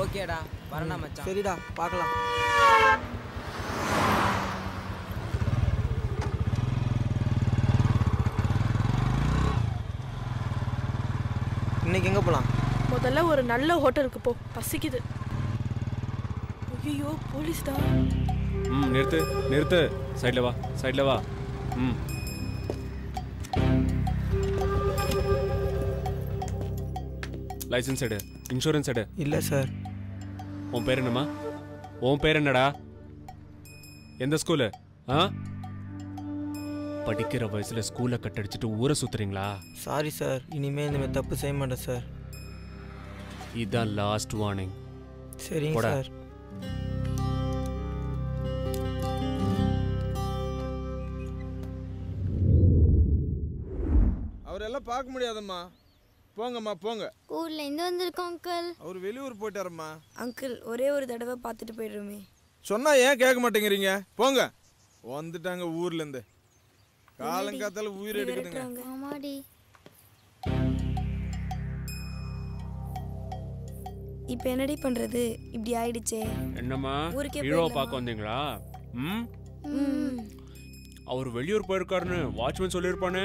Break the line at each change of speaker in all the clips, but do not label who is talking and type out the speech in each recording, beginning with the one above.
ஓகேடா வரேன்டா மச்சான்
சரிடா பார்க்கலாம் இன்னைக்கு எங்கே போகலாம்
முதல்ல ஒரு நல்ல ஹோட்டலுக்கு போ பசிக்குது ஐயோ போலீஸ் தான்
ம் நிறுத்து நிறுத்து சைடில் வா சைடில் வா ம் லைசன்ஸ் எடு இன்சூரன்ஸ் எடு
இல்லை சார்
உன் பேர் என்னம்மா உன் பேர் என்னடா எந்த ஸ்கூலு ஆ படிக்கிற வயசுல ஸ்கூலை கட்டடிச்சிட்டு ஊரை சுத்துறீங்களா
சாரி சார் இனிமேல் இந்த மாதிரி தப்பு செய்ய மாட்டேன் சார்
இதுதான் லாஸ்ட் வார்னிங்
சரிங்க
போடா.
சார்
அவரெல்லாம் பார்க்க முடியாதம்மா போங்கம்மா போங்க
ஊர்ல இருந்து வந்திருக்கோம் அங்கிள்
அவர் வெளியூர் போயிட்டாரம்மா
அங்கிள் ஒரே ஒரு தடவை பார்த்துட்டு போயிடுறோமே
சொன்னா ஏன் கேட்க மாட்டேங்கிறீங்க போங்க வந்துட்டாங்க ஊர்ல இருந்து காலங்காத்தால உயிர் எடுக்குதுங்க
ஆமாடி
இப்போ என்னடி பண்றது இப்படி ஆயிடுச்சே
என்னம்மா
ஊருக்கே
ஹீரோவை
போயிடலாமா?
பார்க்க வந்தீங்களா ம்
ம்
அவர் வெளியூர் போயிருக்காருன்னு வாட்ச்மேன் சொல்லியிருப்பானே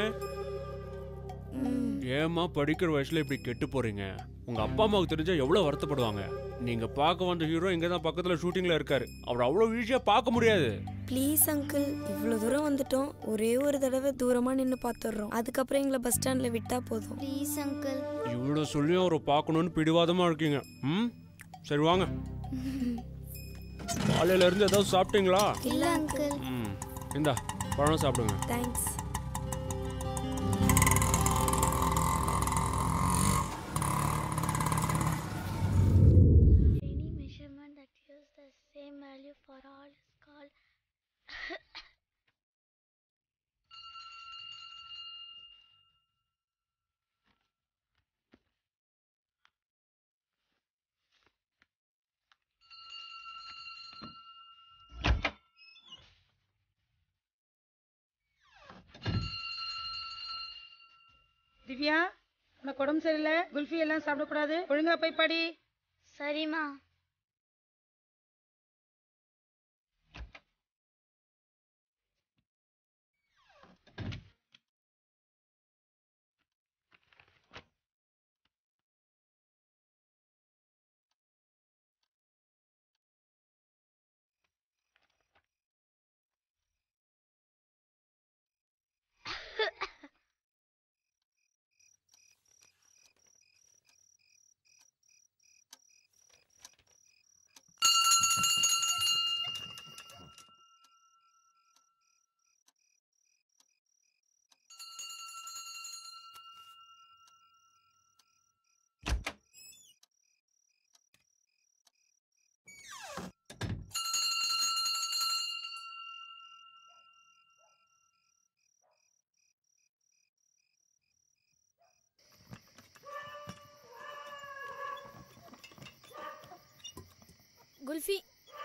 ஏம்மா படிக்கிற வயசுல இப்படி கெட்டு போறீங்க உங்க அப்பா அம்மாவுக்கு தெரிஞ்சா எவ்வளவு வருத்தப்படுவாங்க நீங்க பார்க்க வந்த ஹீரோ இங்க தான் பக்கத்துல ஷூட்டிங்ல இருக்காரு அவர் அவ்வளவு ஈஸியா பார்க்க முடியாது
ப்ளீஸ் அங்கிள் இவ்வளோ தூரம் வந்துட்டோம் ஒரே ஒரு தடவை தூரமா நின்று பார்த்துடுறோம் அதுக்கப்புறம் எங்களை பஸ் ஸ்டாண்ட்ல விட்டா போதும்
ப்ளீஸ் அங்கிள்
இவ்வளவு சொல்லியும் அவரை பார்க்கணும்னு பிடிவாதமா இருக்கீங்க ம் சரி வாங்க காலையில இருந்து ஏதாவது சாப்பிட்டீங்களா
இல்ல அங்கிள்
ம் இந்தா பழம் சாப்பிடுங்க
thanks
Any measurement that gives the same value for all is called
Divya உனக்கு உடம்பு சரியில்லை குல்ஃபி எல்லாம் சாப்பிடக்கூடாது ஒழுங்கா போய் படி
சரிம்மா குல்ஃபி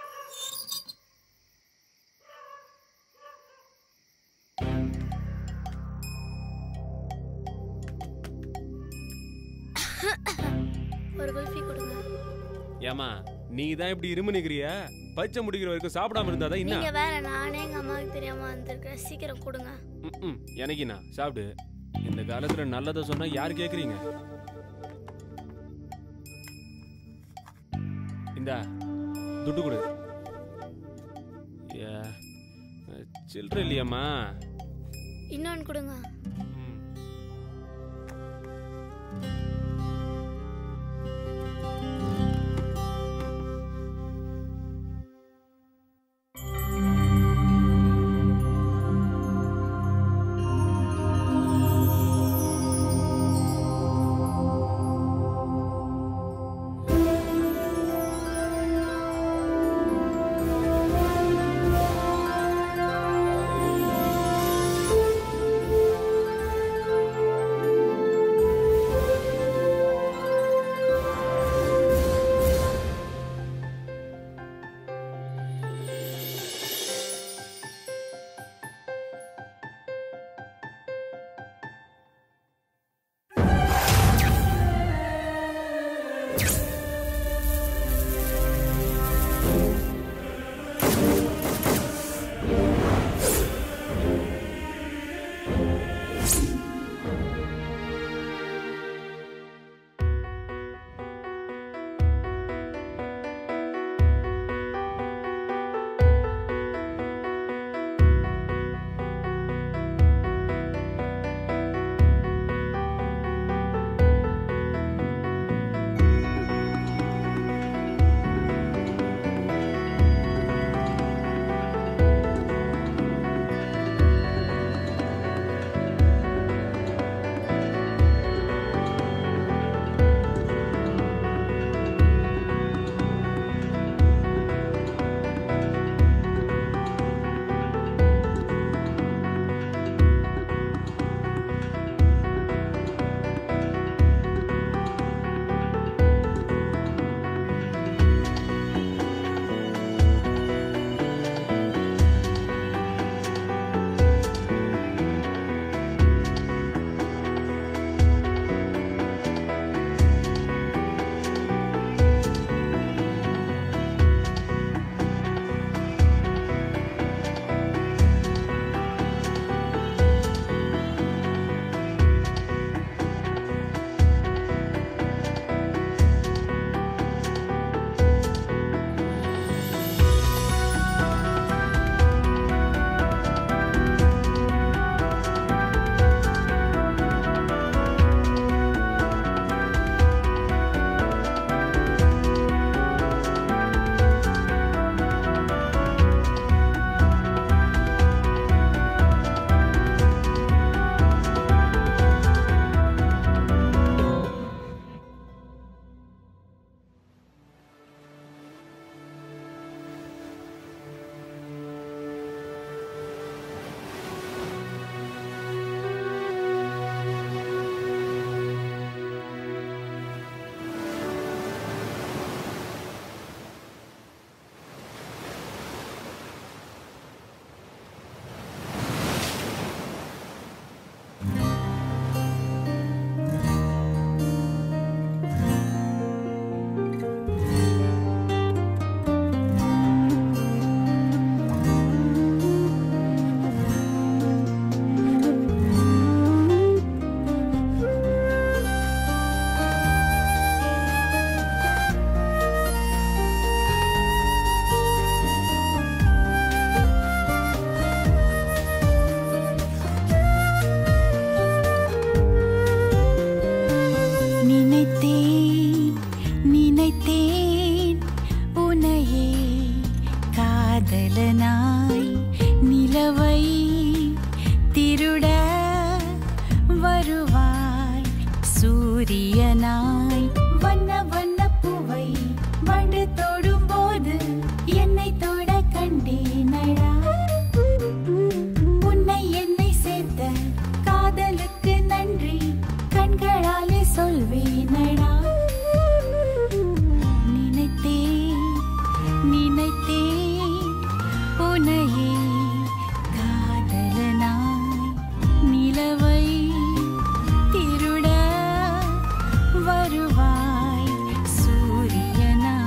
ஒரு குல்ஃபி கொடுங்க
ஏமா நீ தான் இப்படி இருமு நிக்கிறிய பச்சை முடிக்கிற வரைக்கும் சாப்பிடாம இருந்தாதான் என்ன
நீங்க வேற நானே எங்க அம்மாவுக்கு தெரியாம வந்திருக்கேன் சீக்கிரம் கொடுங்க
ம்ம். எனக்கு என்ன சாப்பிடு இந்த காலத்துல நல்லதை சொன்னா யாரு கேக்குறீங்க இந்தா துட்டு கொடு ஏ, சில்லறை இல்லையாம்மா
இன்னொன்னு கொடுங்க
ம்.
சூரியனாய் வண்ண வண்ண பூவை வண்டு தொடும்போது என்னை தொட கண்டேனடா உன்னை என்னை சேர்த்த காதலுக்கு நன்றி கண்களாலே சொல்வேனடா நினைத்தேன் நினைத்தேன் உன்னையே காதலனாய் நிலவை திருட வருவாய் சூரியனாய்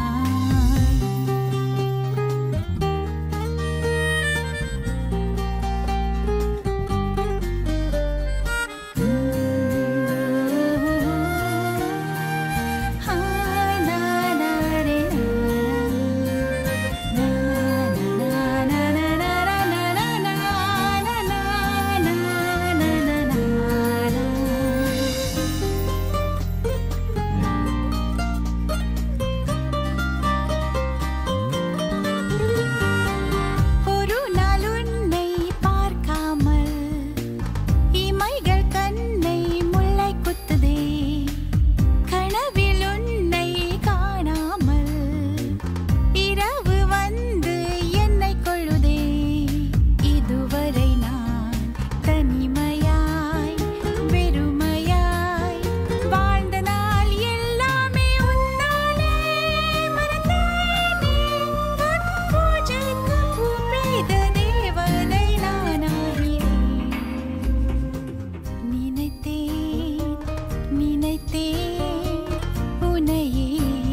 ஒரு நாள் உன்னை பார்க்காமல் இமைகள் கண்ணை முல்லை குத்துதே கனவில் உன்னை காணாமல் இரவு வந்து என்னை கொள்ளுதே இதுவரை நான் தனிமையாய் வெறுமையாய் வாழ்ந்த நாள் எல்லாமே உன்னாலே மறந்தேனே உன் பூஜைக்கு பூ பெய்த தேவதை நானாகிறேன் நினைத்தேன் நினைத்தேன் உன்னையே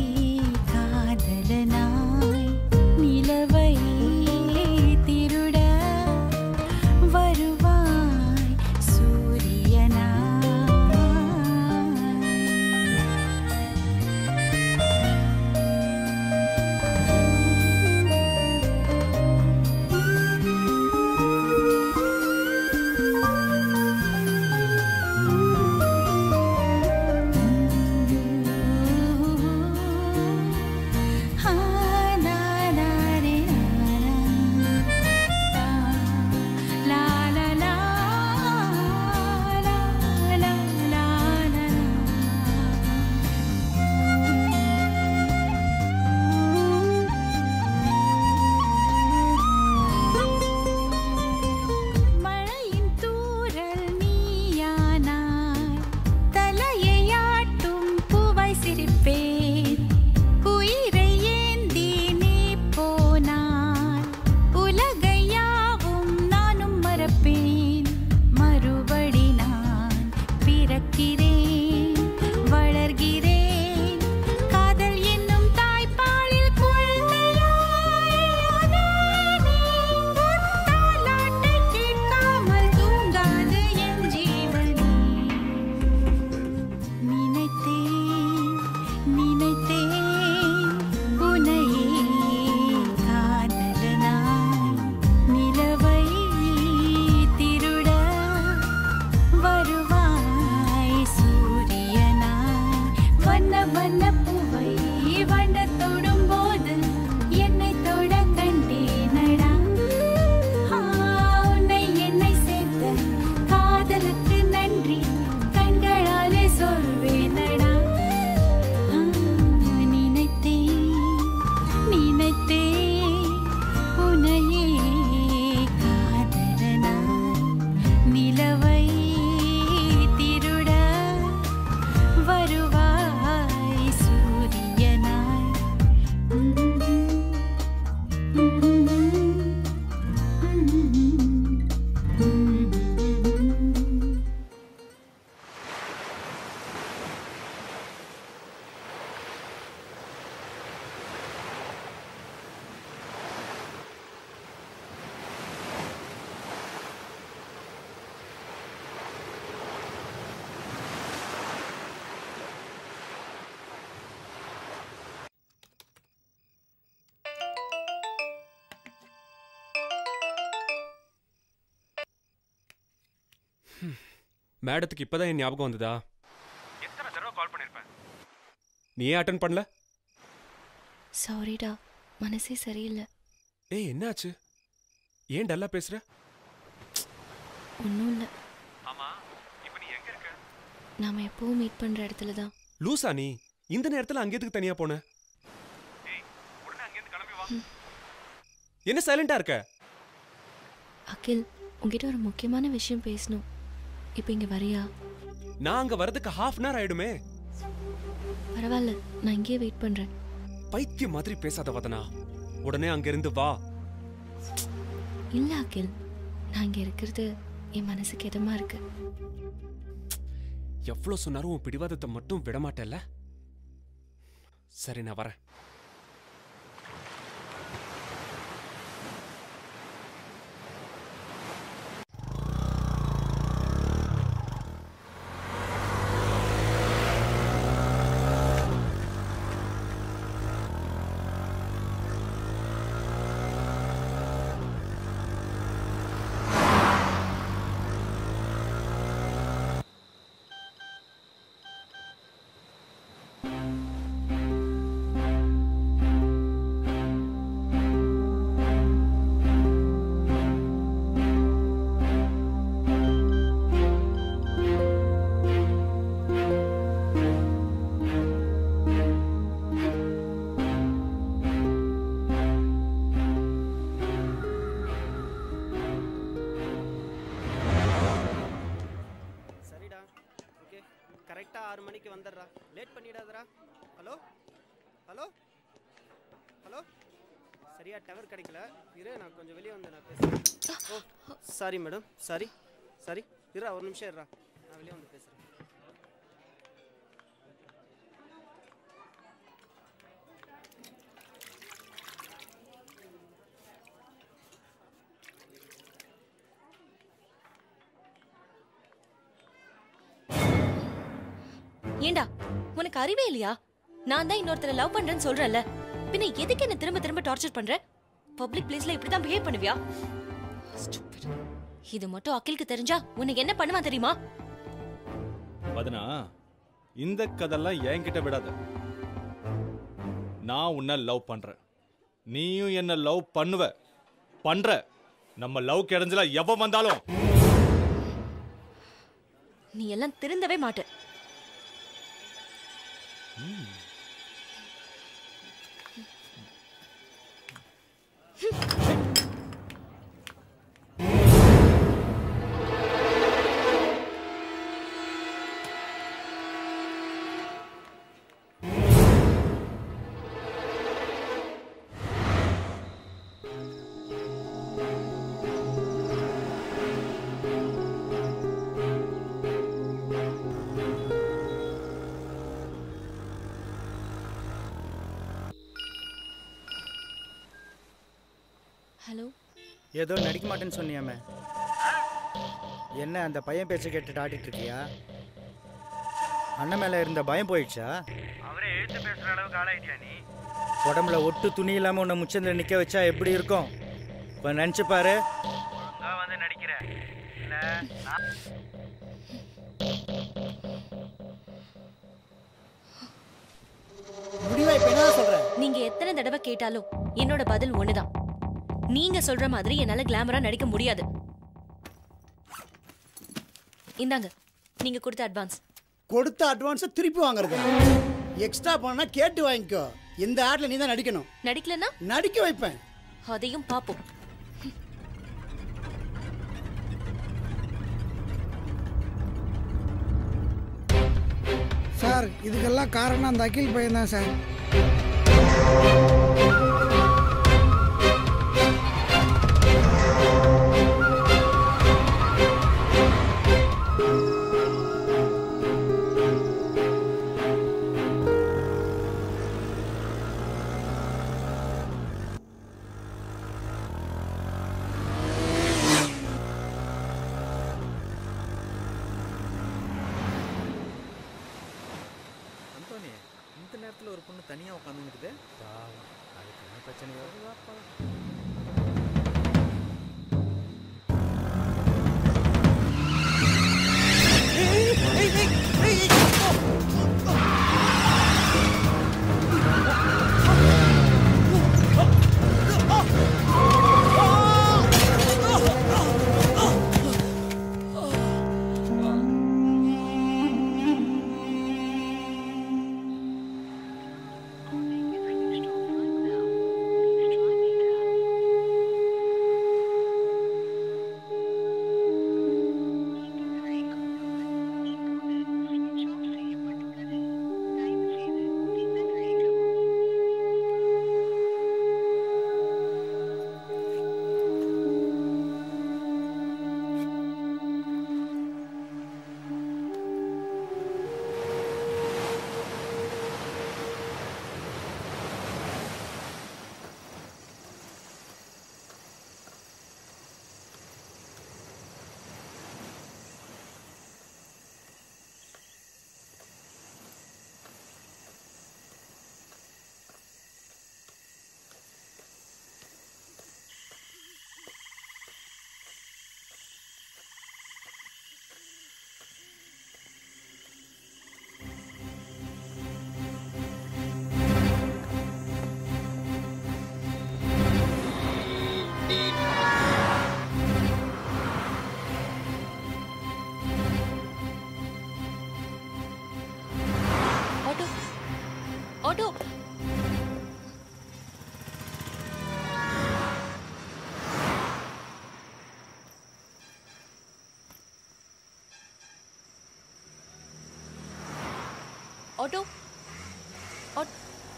காதலனாய் நிலவை திருட வருவாய் சூரியனாய் மழையின் தூறல் நீயானாய் தலையை ஆட்டும் பூவாய் சிரிப்பேன் உயிரை ஏந்தி நீ போனாய் உலகை யாவும் நானும் மறப்பேன் மறுபடி நான் பிறக்கிறேன் வளர்கிறேன் காதல் என்னும் தாய்ப்பாலில் குழந்தையாய் ஆனேனே. உன் தாலாட்டை கேட்காமல் தூங்காது என் ஜீவனே நினைத்தேன் நினைத்தேன் உன்னையே காதலனாய் நிலவை திருட வருவாய் சூரியனாய் வண்ண வண்ண பூவை வண்ண தொடும்போது என்னை தொட கண்டேனடா ஆ, உன்னை என்னை சேர்த்த காதலுக்கு நன்றி கண்களாலே சொல்வேனடா ஆ, நினைத்தேன் நினைத்தேன் உன்னையே காதலனாய் நிலவை திருட வருவாய் சூரியனாய்
மேடத்துக்கு இப்பதான் என் ஞாபகம் வந்ததா எத்தனை தடவை கால் பண்ணிருப்பேன் நீ ஏன் அட்டன் பண்ணல
சாரிடா மனசே சரியில்லை
ஏய் என்னாச்சு ஏன் டல்லா பேசுற
ஒன்றும் இல்லை
ஆமா இப்போ நீ எங்க இருக்க
நாம எப்பவும் மீட் பண்ற இடத்துல தான்
லூசா நீ இந்த நேரத்துல அங்க எதுக்கு தனியா போன என்ன சைலண்டா இருக்க
அகில் உங்ககிட்ட ஒரு முக்கியமான விஷயம் பேசணும் இப்போ இங்க வரியா
நான் அங்க வரதுக்கு ஹாஃப் அன் ஹவர் ஆயிடுமே
பரவாயில்ல நான் இங்கேயே வெயிட் பண்றேன்
பைத்தியம் மாதிரி பேசாத வதனா உடனே அங்க இருந்து வா
இல்ல அகில் நான் இங்க இருக்கிறது என் மனசுக்கு இதமா இருக்கு
எவ்வளவு சொன்னாலும் உன் பிடிவாதத்தை மட்டும் விட மாட்டேல்ல சரி நான் வரேன்
சரிடா ஓகே கரெக்டாக ஆறு மணிக்கு வந்துடுறா லேட் பண்ணிடாதடா ஹலோ ஹலோ ஹலோ சரியா டவர் கிடைக்கல இரு நான் கொஞ்சம் வெளியே வந்து நான் பேசுகிறேன் oh sorry madam sorry sorry இருடா ஒரு நிமிஷம் இருடா நான் வெளியே வந்து பேசுகிறேன்
ஏண்டா உனக்கு அறிவே இல்லையா நான் தான் இன்னொருத்தரை லவ் பண்றேன்னு சொல்றேன்ல பின்ன எதுக்கு என்ன திரும்ப திரும்ப டார்ச்சர் பண்ற பப்ளிக் பிளேஸ்ல இப்படி தான் பிஹேவ் பண்ணுவியா Stupid. இது மட்டும் அகிலுக்கு தெரிஞ்சா உனக்கு என்ன பண்ணுவான் தெரியுமா
வதனா இந்த கதெல்லாம் என்கிட்ட விடாத நான் உன்னை லவ் பண்றேன் நீயும் என்ன லவ் பண்ணுவ பண்ற நம்ம லவ் கிடைஞ்சல எவன் வந்தாலும்
நீ எல்லாம் திருந்தவே மாட்ட ஹலோ
ஏதோ நடிக்க மாட்டேன்னு சொன்னியாமே என்ன அந்த பையன் பேச்சை கேட்டுட்டு ஆடிட்டு இருக்கியா அண்ணன் மேல இருந்த பயம் போயிடுச்சா
அவரே எழுத்து பேசுற அளவுக்கு ஆளாயிட்டியா நீ
உடம்புல ஒட்டு துணி இல்லாம உன்னை முச்சந்தில் நிக்க வச்சா எப்படி இருக்கும் இப்ப நினைச்சு பாரு
ஒழுங்கா வந்து நடிக்கிற இல்ல நான்
முடிவா இப்ப என்ன சொல்ற
நீங்க எத்தனை தடவை கேட்டாலும் என்னோட பதில் ஒண்ணுதான் நீங்க சொல்ற மாதிரி என்னால கிளாமரா நடிக்க முடியாது இந்தாங்க நீங்க கொடுத்த அட்வான்ஸ்
கொடுத்த அட்வான்ஸை திருப்பி வாங்குறது எக்ஸ்ட்ரா பண்ணா கேட்டு வாங்கிக்கோ இந்த ஆட்ல நீ தான் நடிக்கணும்
நடிக்கலன்னா
நடிக்க வைப்பேன்
அதையும் பாப்போம்
சார் இதுக்கெல்லாம் காரணம் அந்த அகில் பையன் தான் சார்
அந்தோனி இந்த நேரத்தில் ஒரு பொண்ணு தனியாக உட்காந்துருக்குது
அதுக்கு என்ன பிரச்சனையோ
ஆட்டோ ஆட்டோ ஆட்-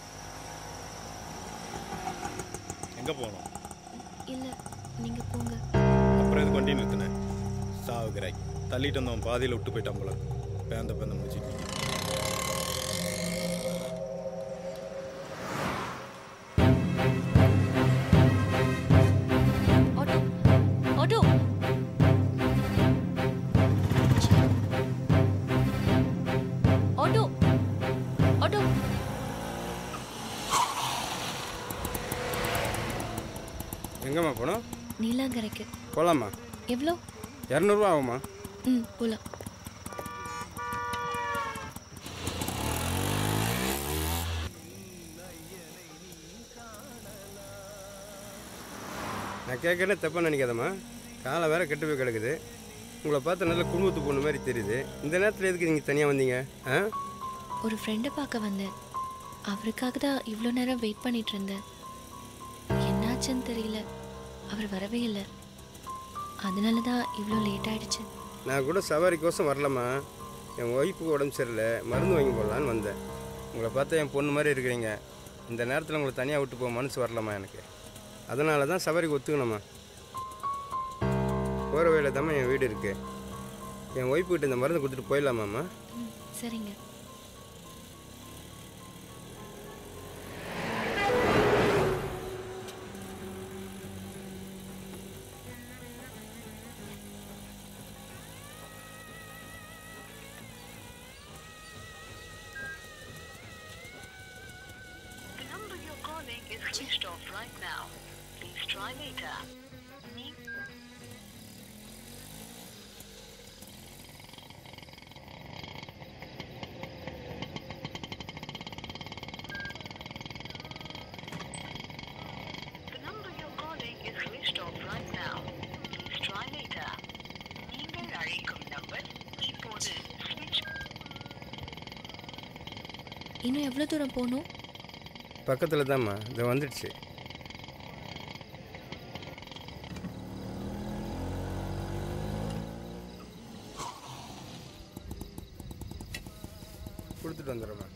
எங்க போனோம்
இல்ல நீங்க போங்க
அப்புறம் எதுக்கு வண்டி நிறுத்தினேன் சாவுகிறாய் தள்ளிட்டு வந்தவன் பாதியில் விட்டு போயிட்டான் போல பேந்த பேந்த முடிச்சிட்டு
ஆட்டோ ஆட்டோ ஆட்டோ ஆட்டோ
எங்கம்மா போனோம்
நீலாங்கரைக்கு
போகலாமா
எவ்வளோ
இரநூறுவா ஆகுமா
ம் போலாம்
நான் கேட்கறேன் தப்பாக நினைக்காதம்மா காலை வேற கெட்டு போய் கிடக்குது உங்களை பார்த்த நல்ல குடும்பத்து பொண்ணு மாதிரி தெரியுது இந்த நேரத்தில் எதுக்கு நீங்கள் தனியாக வந்தீங்க ஆ
ஒரு ஃப்ரெண்டை பார்க்க வந்தேன் அவருக்காக தான் இவ்வளோ நேரம் வெயிட் பண்ணிட்டு இருந்தேன் என்னாச்சுன்னு தெரியல அவர் வரவே இல்லை அதனால தான் இவ்வளோ லேட் ஆயிடுச்சு
நான் கூட சவாரிக்கோசம் வரலம்மா என் ஒய்ஃபுக்கு உடம்பு சரியில்லை மருந்து வாங்கி போடலான்னு வந்தேன் உங்களை பார்த்தா என் பொண்ணு மாதிரி இருக்கிறீங்க இந்த நேரத்தில் உங்களை தனியாக விட்டு போக மனசு வரலம்மா எனக்கு அதனால தான் சவாரிக்கு ஒத்துக்கணும்மா போகிற வழியில் தாம்மா என் வீடு இருக்குது என் ஒய்ஃபு கிட்ட இந்த மருந்து கொடுத்துட்டு போயிடலாமாம்மா
ம் சரிங்க
The number you're calling is switched off right now. Please try later. The number you're calling is switched off right now. Please try later. நீங்கள் அழைக்கும் நம்பர் இப்போது switch
இன்னும் எவ்வளோ தூரம் போகணும்
பக்கத்தில் தான்மா இது வந்துடுச்சு கொடுத்துட்டு வந்துடுறேம்மா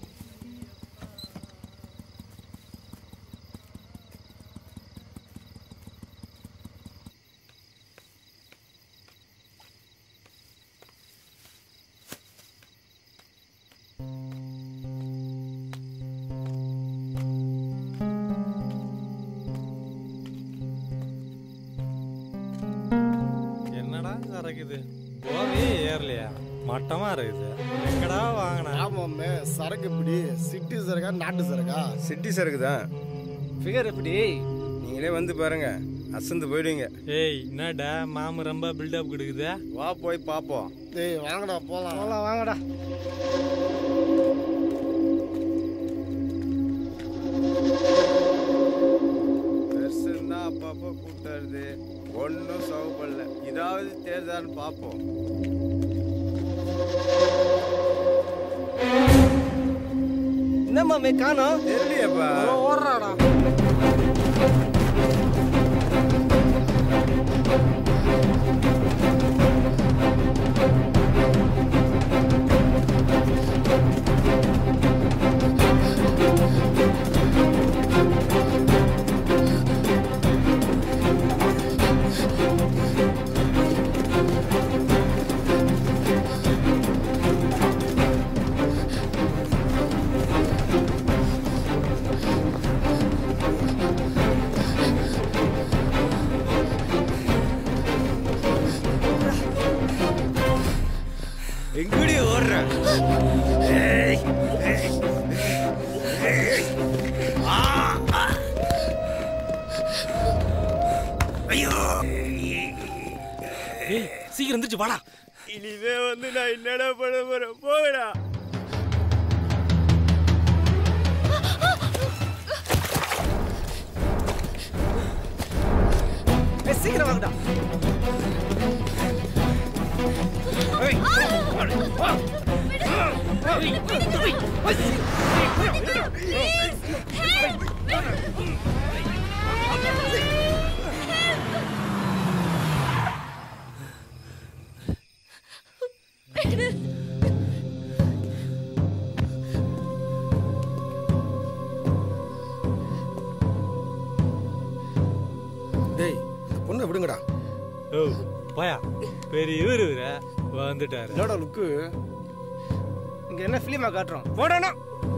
என்னடா அரைக்குது போவே ஏறலையா மட்டமா இருக்குது எங்கடா வாங்கின
ஆமாம்மே சரக்கு இப்படி சிட்டி சரக்கா நாட்டு சரக்கா
சிட்டி சரக்கு தான்
ஃபிகர் எப்படி
நீங்களே வந்து பாருங்க அசந்து போயிடுவீங்க
ஏய் என்னடா மாமு ரொம்ப பில்டப் கொடுக்குதா
வா போய் பார்ப்போம்
டேய் வாங்கடா போலாம் போலாம் வாங்கடா
பெருசுன்னா அப்பப்போ கூப்பிட்டு ஒன்றும் சவுப்படல இதாவது தேர்தான்னு பார்ப்போம்
என்னம்மா காணோம்
தெரியலையேப்பா
ஓடுறாடா
எங்கடி ஓடுற ஏய், ஏய், ஏய். ஆ, ஆ. ஐயோ
ஏய் சீக்கிரம் எந்திரிச்சு வாடா
இனிமே வந்து நான் என்னடா பண்ண போறேன் போகடா
ஏய், சீக்கிரம் வாங்கடா
ஏய், வா.
டேய் இந்த பொண்ணை விடுங்கடா
ஓ போயா பெரிய இவரு இவரு வந்துட்டாரு
என்னோட லுக்கு இங்க என்ன ஃபிலிமா காட்டுறோம் போடணும்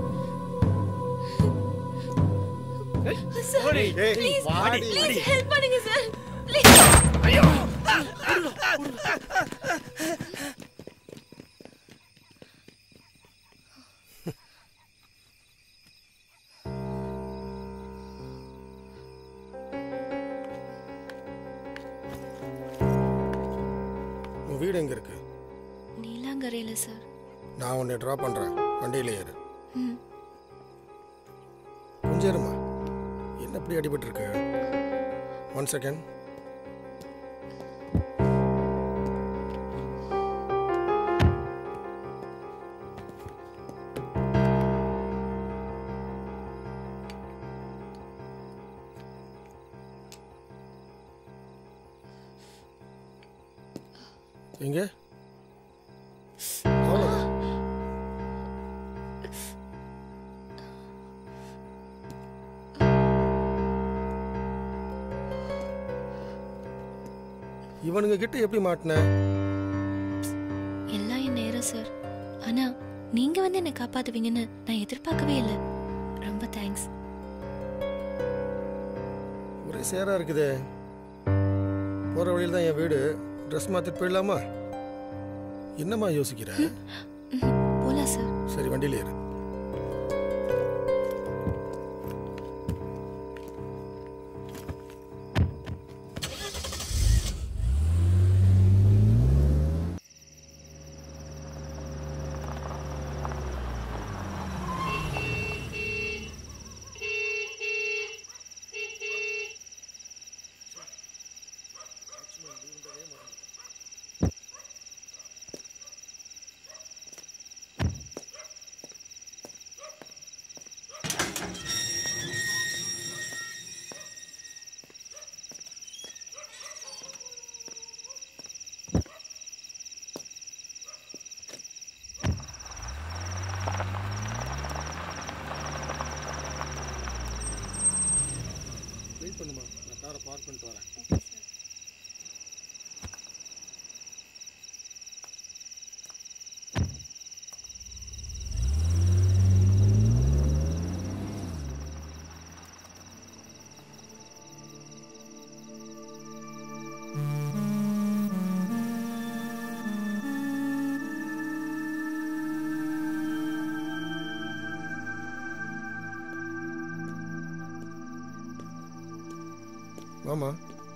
சார்
ஓடி. ஏய்,
ப்ளீஸ்
வாடி,
ப்ளீஸ்
வாடி.
ஹெல்ப் பண்ணுங்க சார் ப்ளீஸ்
ஐயோ
உன் வீடு எங்க இருக்கு
நீலாங்கரையில சார்
நான் உன்னை ட்ராப் பண்றேன் வண்டியில ஏறு
ம்
கொஞ்சம் இருமா என்ன இப்படி அடிபட்டு இருக்கு ஒன் செகண்ட் எங்க அவ்வளோதான் இவனுங்க கிட்ட எப்படி மாட்டின
எல்லாம் என் நேரம் சார் ஆனா நீங்க வந்து என்னை காப்பாத்துவீங்கன்னு நான் எதிர்பார்க்கவே இல்லை ரொம்ப தேங்க்ஸ்
ஒரே சேரா இருக்குதே போற வழியில் தான் என் வீடு ட்ரெஸ் மாத்திட்டு போயிடலாமா என்னம்மா யோசிக்கிற
போலாம் சார்
சரி வண்டியில ஏறு வெயிட் பண்ணுமா நான் காரை பார்க் பண்ணிட்டு வரேன் வாமா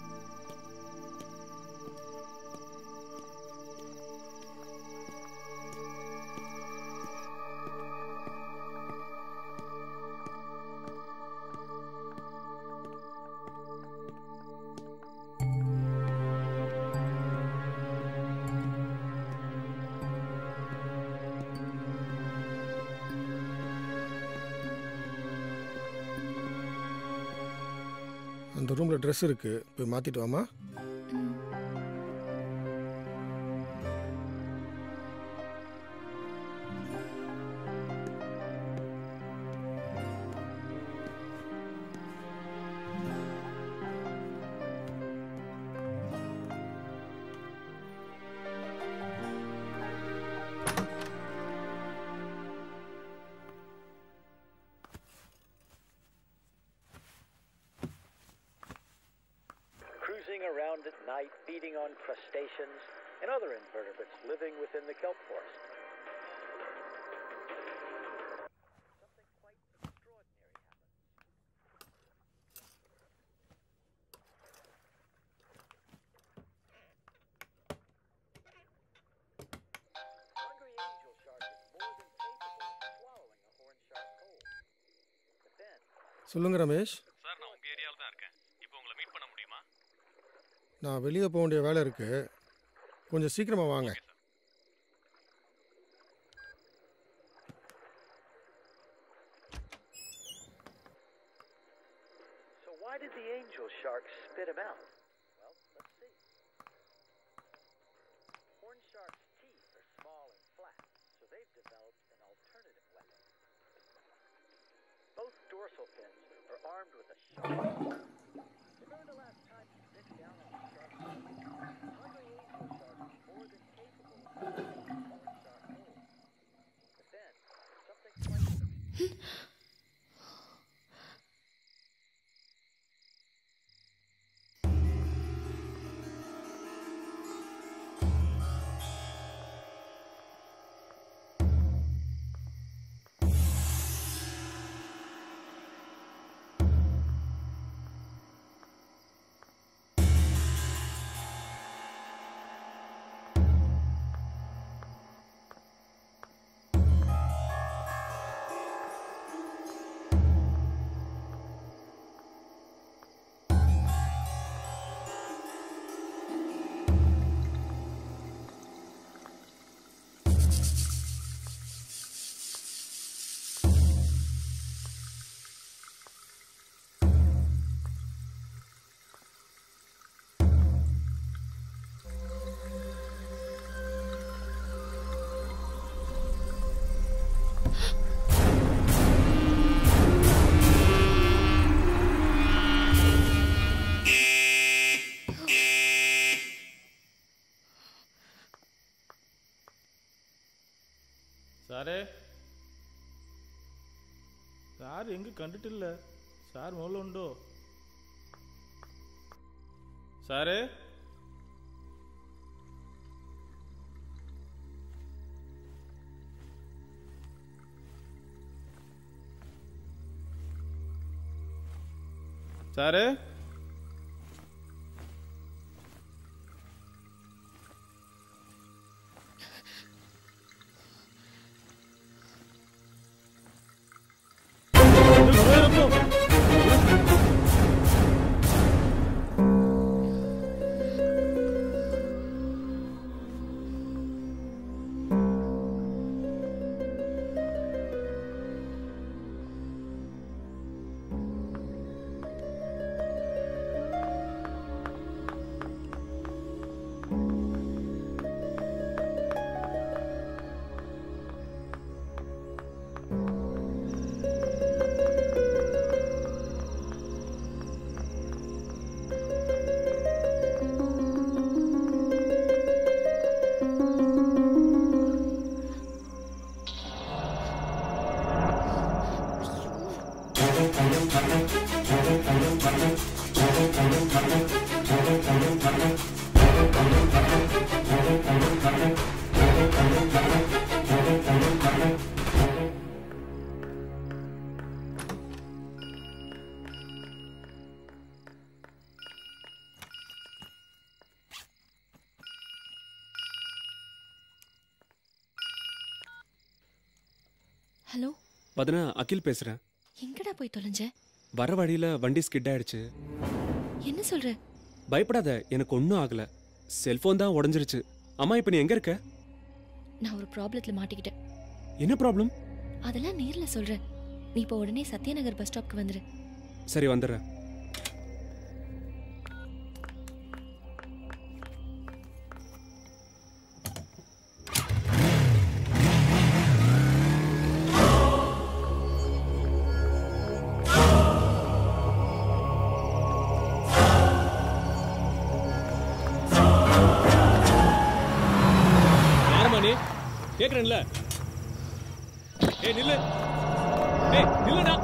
அந்த ரூமில் ட்ரெஸ் இருக்கு போய் மாற்றிட்டு வாமா
cruising around at night, feeding on crustaceans and other invertebrates living within the kelp forest. Hungry angel shark is more than capable of swallowing a horn shark whole. But then,
சொல்லுங்க Ramesh
sir நான் உங்க ஏரியாவில் தான் இருக்கேன் இப்போ உங்களை meet பண்ண முடியுமா
நான் வெளியே போக வேண்டிய வேலை இருக்கு கொஞ்சம் சீக்கிரமா வாங்க
sharks spit him out? Well, let's see. Horn sharks' teeth are small and flat, so they've developed an alternative weapon. Both dorsal fins are armed with a sharp. Remember the last time you bit down on a shark? Hungry angel sharks are more than capable of biting a horn shark whole. But then, something quite
സാറേ sir എങ്ക് കണ്ടിട്ടില്ല sir മുകളിലുണ്ടോ സാറേ സാറേ
hello
Vathana அகில் பேசுறேன்
எங்கடா போய் தொலைஞ்ச
வர வழியில வண்டி ஸ்கிட் ஆயிடுச்சு
என்ன சொல்ற
பயப்படாத எனக்கு ஒன்றும் ஆகல செல்போன் தான் உடஞ்சிருச்சு அம்மா இப்போ நீ எங்க இருக்க
நான் ஒரு ப்ராப்ளத்துல மாட்டிக்கிட்டேன்
என்ன ப்ராப்ளம்
அதெல்லாம் நேர்ல சொல்றேன் நீ இப்போ உடனே சத்யநகர் பஸ் ஸ்டாப்க்கு வந்துரு
சரி வந்துடுறேன் யாரும்மா நீ கேக்குறேன்ல ஏய் நில்லு ஏய் நில்லுடா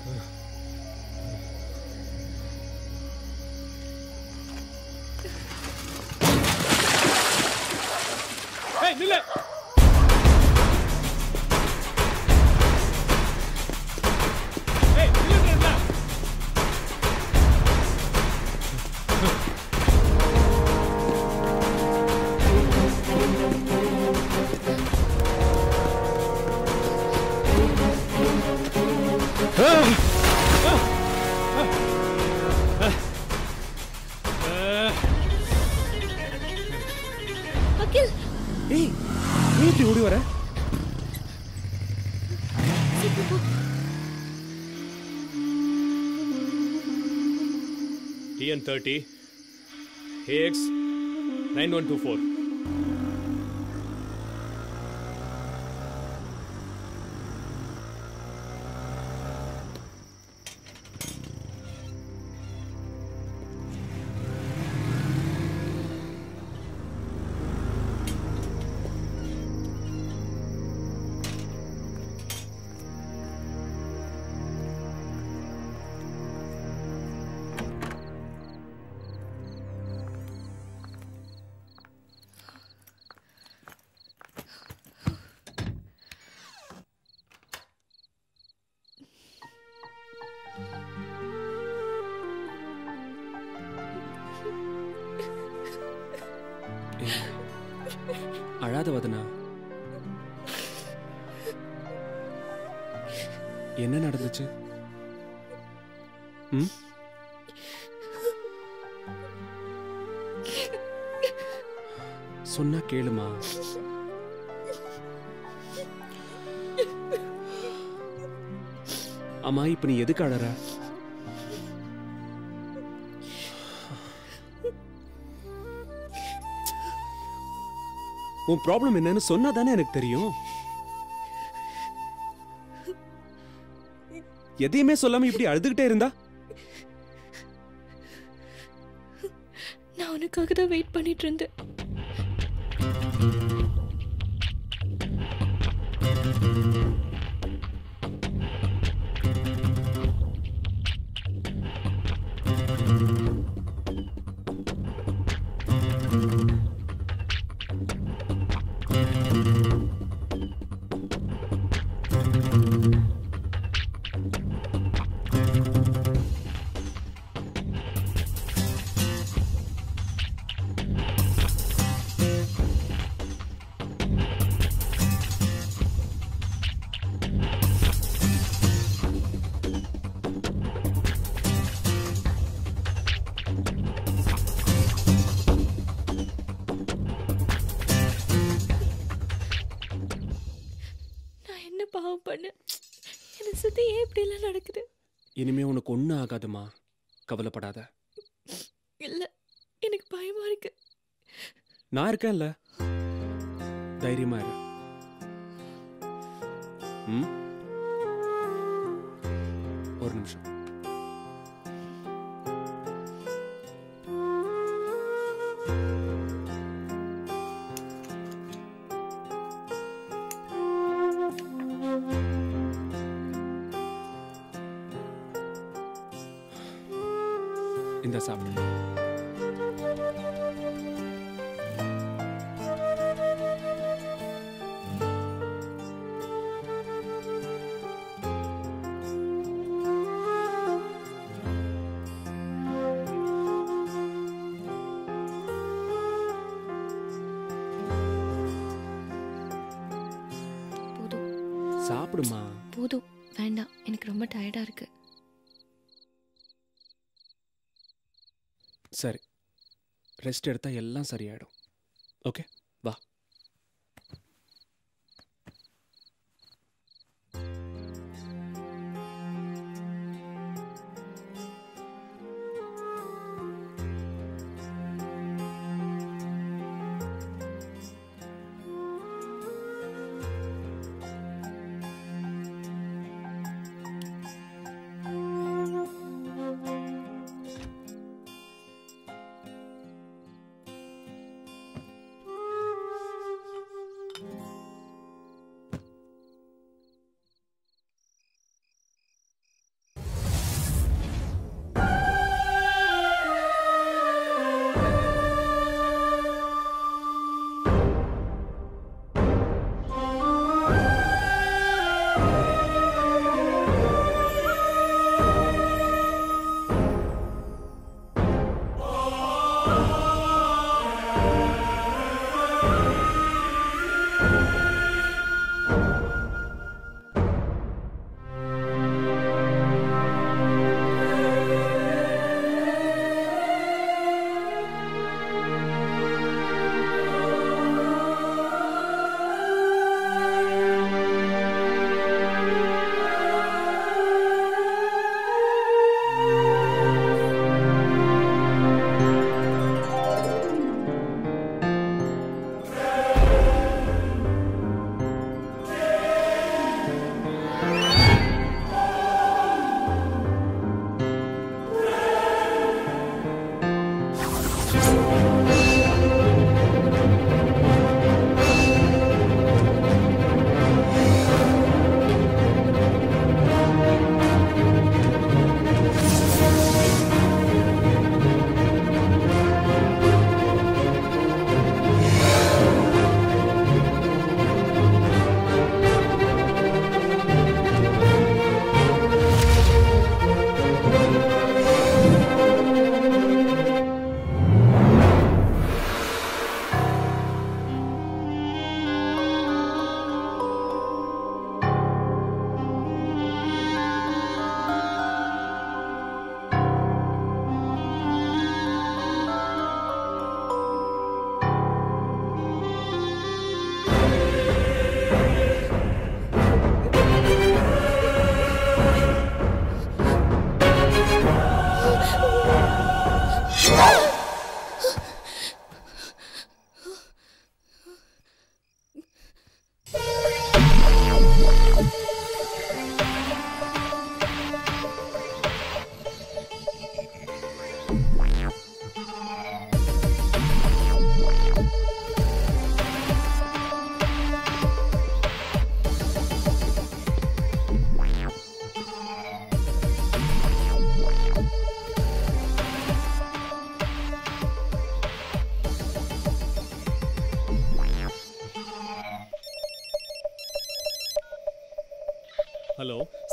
ஏய் நில்லு ஏய் நில்லுங்கடா
அகில்
ஏய் நீ இப்படி ஓடி வர
சீக்கிரம் போ
TN thirty AX nine one two four
ஏய், அழாத வதனா என்ன நடந்துச்சு ம் சொன்னா கேளுமா அம்மா இப்ப நீ எதுக்கு அழற உன் ப்ராப்ளம் என்னன்னு சொன்னா தானே எனக்கு தெரியும் எதையுமே சொல்லாம இப்படி அழுதுகிட்டே இருந்தா
நான் உனக்காக தான் வெயிட் பண்ணிட்டு இருந்தேன் நான் என்ன பாவம் பண்ணேன் என்னை சுத்தி ஏன் இப்படி எல்லாம் நடக்குது
இனிமே உனக்கு ஒன்றும் ஆகாதுமா கவலைப்படாத
இல்ல எனக்கு பயமா இருக்கு
நான் இருக்கேன்ல தைரியமா இரு ம் ஒரு நிமிஷம் இந்த சாப்பிடு
போதும்
சாப்பிடுமா
போதும் வேண்டாம் எனக்கு ரொம்ப டயர்டா இருக்கு
சரி ரெஸ்ட் எடுத்தா எல்லாம் சரியாயிடும் ஓகே வா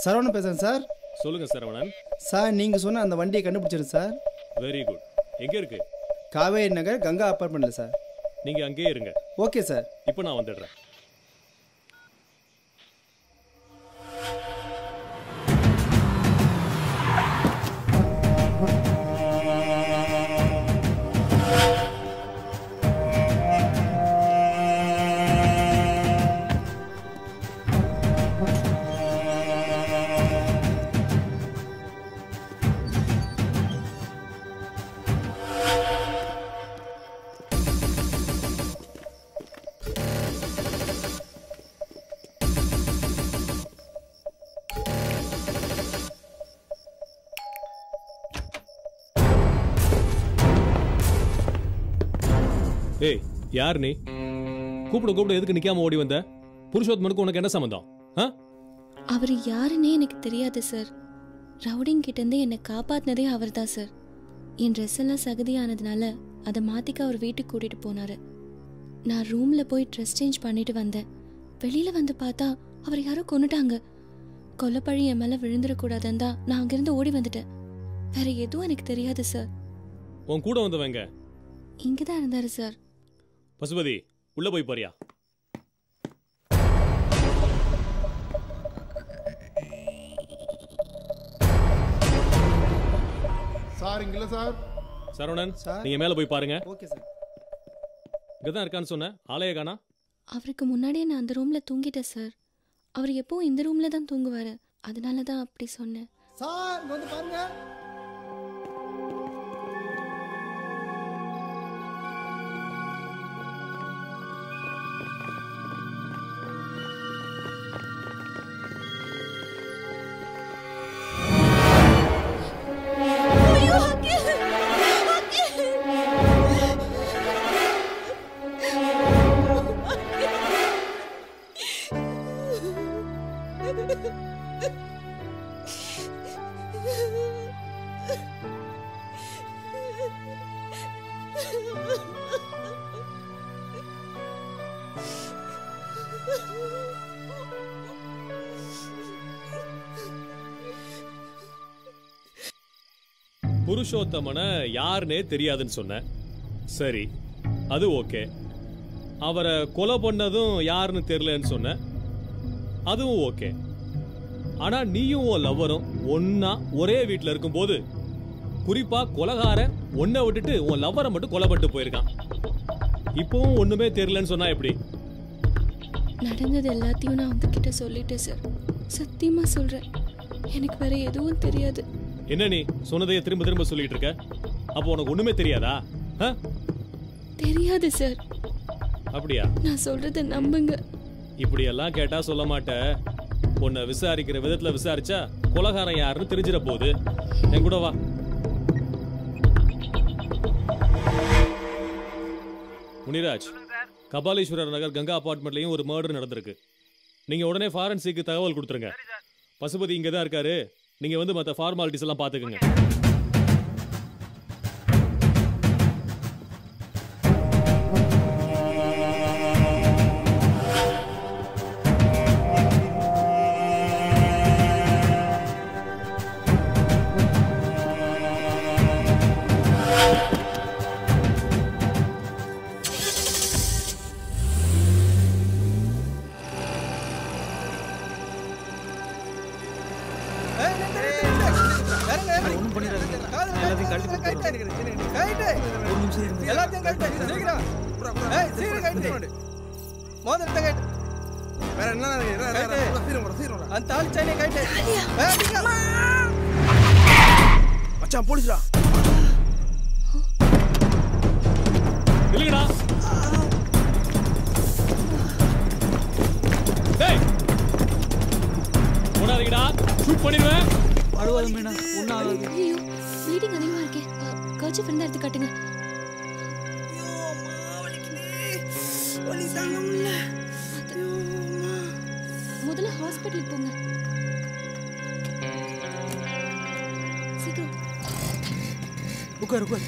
சரவணன் பேசுகிறேன் சார்
சொல்லுங்க சரவணன்
சார் நீங்கள் சொன்ன அந்த வண்டியை கண்டுபிடிச்சிருங்க சார்
வெரி குட் எங்க இருக்கு
காவேரி நகர் கங்கா அப்பார்ட்மெண்ட்டில் சார்
நீங்க அங்கேயே இருங்க
ஓகே சார்
இப்போ நான் வந்துடுறேன் ஏய் யார் நீ கூப்பிட கூப்பிட எதுக்கு நிக்காம ஓடி வந்த புருஷோத்தமனுக்கு உனக்கு என்ன சம்மந்தம் ஆ
அவர் யாருன்னே எனக்கு தெரியாது சார் ரவுடிங் கிட்டேருந்து என்னை காப்பாத்தினதே அவர் தான் சார் என் ட்ரெஸ் எல்லாம் சகதியானதுனால அதை மாத்திக்க அவர் வீட்டுக்கு கூட்டிட்டு போனாரு நான் ரூம்ல போய் ட்ரெஸ் சேஞ்ச் பண்ணிட்டு வந்தேன் வெளியில வந்து பார்த்தா அவர் யாரோ கொன்னுட்டாங்க கொல்லப்பழி என் மேல விழுந்துடக்கூடாதுன்னு தான் நான் அங்கிருந்து ஓடி வந்துட்டேன் வேற எதுவும் எனக்கு தெரியாது சார்
உன் கூட வந்தவங்க
இங்கே தான் இருந்தாரு சார்
பசுபதி உள்ள போய் பாரியா
சார் இங்கில்ல சார்
சரவணன் நீங்க மேல போய் பாருங்க
ஓகே சார்
இங்கதான் இருக்கான்னு சொன்ன ஆலய காணா
அவருக்கு முன்னாடியே நான் அந்த ரூம்ல தூங்கிட்டேன் சார் அவர் எப்பவும் இந்த ரூம்ல தான் தூங்குவாரு அதனால தான் அப்படி சொன்னேன்
சார் இங்க வந்து பாருங்க
புருஷோத்தமனை யாருன்னே தெரியாதுன்னு சொன்ன சரி அது ஓகே அவரை கொலை பண்ணதும் யாருன்னு தெரியலன்னு சொன்ன அதுவும் ஓகே ஆனா நீயும் உன் லவ்வரும் ஒன்னா ஒரே வீட்ல இருக்கும்போது குறிப்பா கொலகார ஒன்னை விட்டுட்டு உன் லவ்வரை மட்டும் கொலை பண்ணிட்டு போயிருக்கான் இப்பவும் ஒண்ணுமே தெரியலன்னு சொன்னா எப்படி
நடந்தது எல்லாத்தையும் நான் உங்ககிட்ட சொல்லிட்டேன் சார் சத்தியமா சொல்றேன் எனக்கு வேற எதுவும் தெரியாது
என்ன நீ சொன்னதையே திரும்ப திரும்ப சொல்லிட்டு இருக்க அப்போ உனக்கு ஒண்ணுமே தெரியாதா ஆ?
தெரியாது சார்
அப்படியா
நான் சொல்றத நம்புங்க
இப்படி எல்லாம் கேட்டா சொல்ல மாட்ட உன்னை விசாரிக்கிற விதத்துல விசாரிச்சா கொலகாரன் யாருன்னு தெரிஞ்சிட போகுது என் கூட வா முனிராஜ் கபாலீஸ்வரர் நகர் கங்கா அபார்ட்மெண்ட்லயும் ஒரு மர்டர் நடந்திருக்கு நீங்க உடனே ஃபாரன்சிக்கு தகவல் கொடுத்துருங்க பசுபதி இங்க தான் இருக்காரு நீங்க வந்து மற்ற ஃபார்மாலிட்டிஸ் எல்லாம் பாத்துக்கங்க
ஒன்றும் பண்ணிடாதீங்க எல்லாத்தையும் கழட்டி கொடுத்துறோம் ஒரு நிமிஷம் இருங்க
எல்லாத்தையும் கழட்டு சீக்கிரம் ஏய் சீக்கிரம் கழட்டு மோதிரத்தை கழட்டு வேற என்ன கழட்டு அந்த தாலி செயினை கழட்டு ஏய், சீக்கிரம்.
மச்சான் போலீஸ்டா
இல்லைங்கடா டேய் போடாதீங்கடா ஷூட் பண்ணிடுவேன்
அழுவாத மீனா ஒன்றும் ஆகாது
ஐயோ ப்ளீடிங் அதிகமா இருக்கே கர்ச்சிப் இருந்தா எடுத்து காட்டுங்க முதல்ல ஹாஸ்பிட்டலுக்கு போங்க சீக்கிரம்
உட்கார் உட்கார்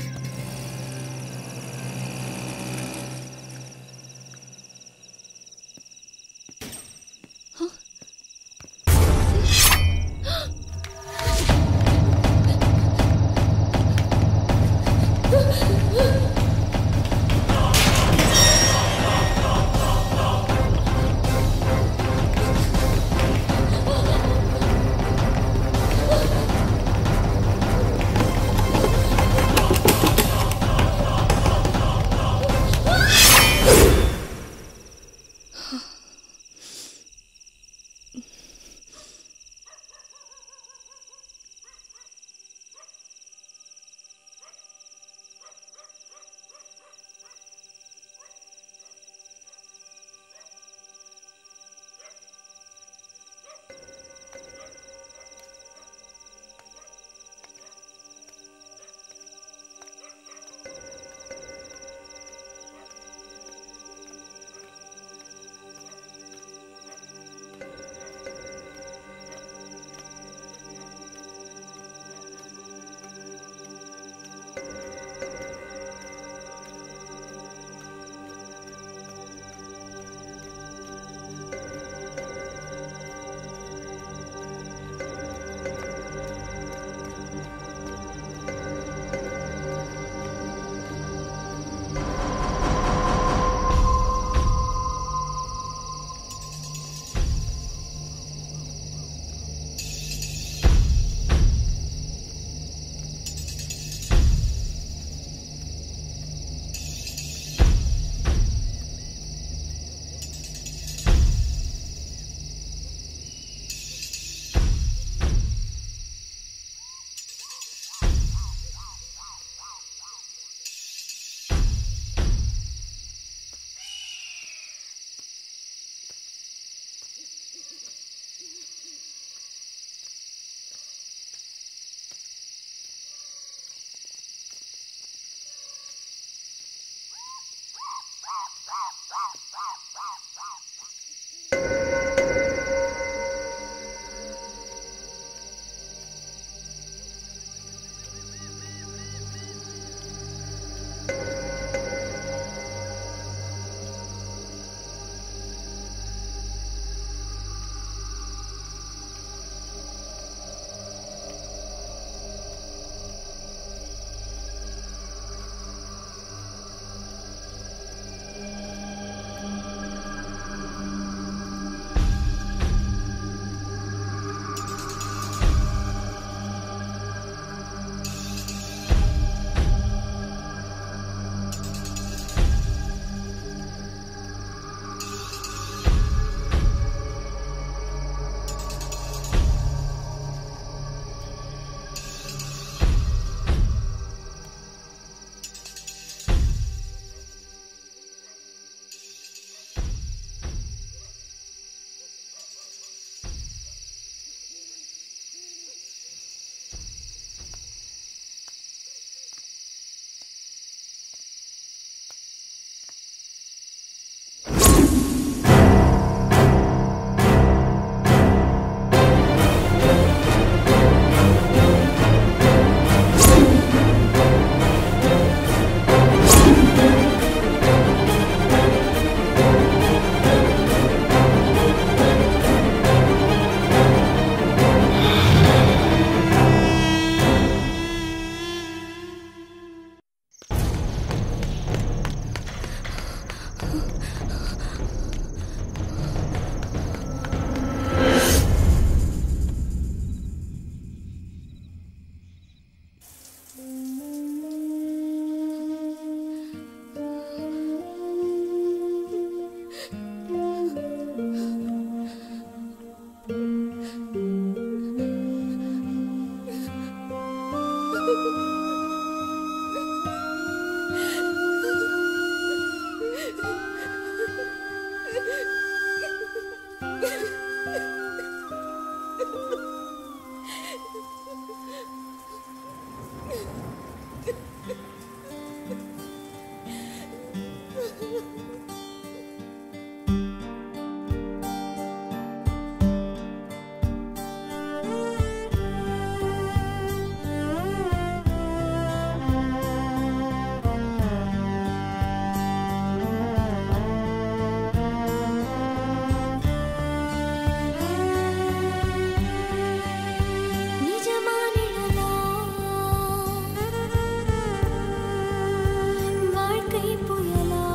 வாழ்க்கை புயலா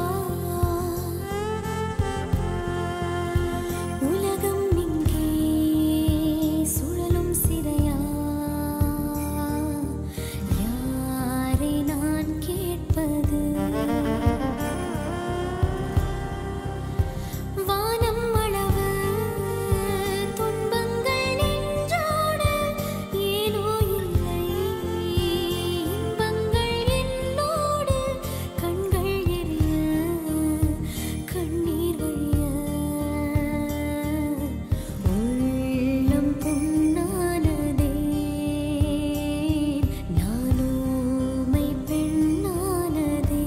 உலகம் இங்கே சுழலும் சிறையா யாரை நான் கேட்பது வானம் அளவு துன்பங்கள் நின்றோட ஏனோ இல்லை இன்பங்கள் என்னோடு கண்கள் எரிய கண்ணீர் வழிய உள்ளம் பொன்னானதே நானோமை பெண்ணானதே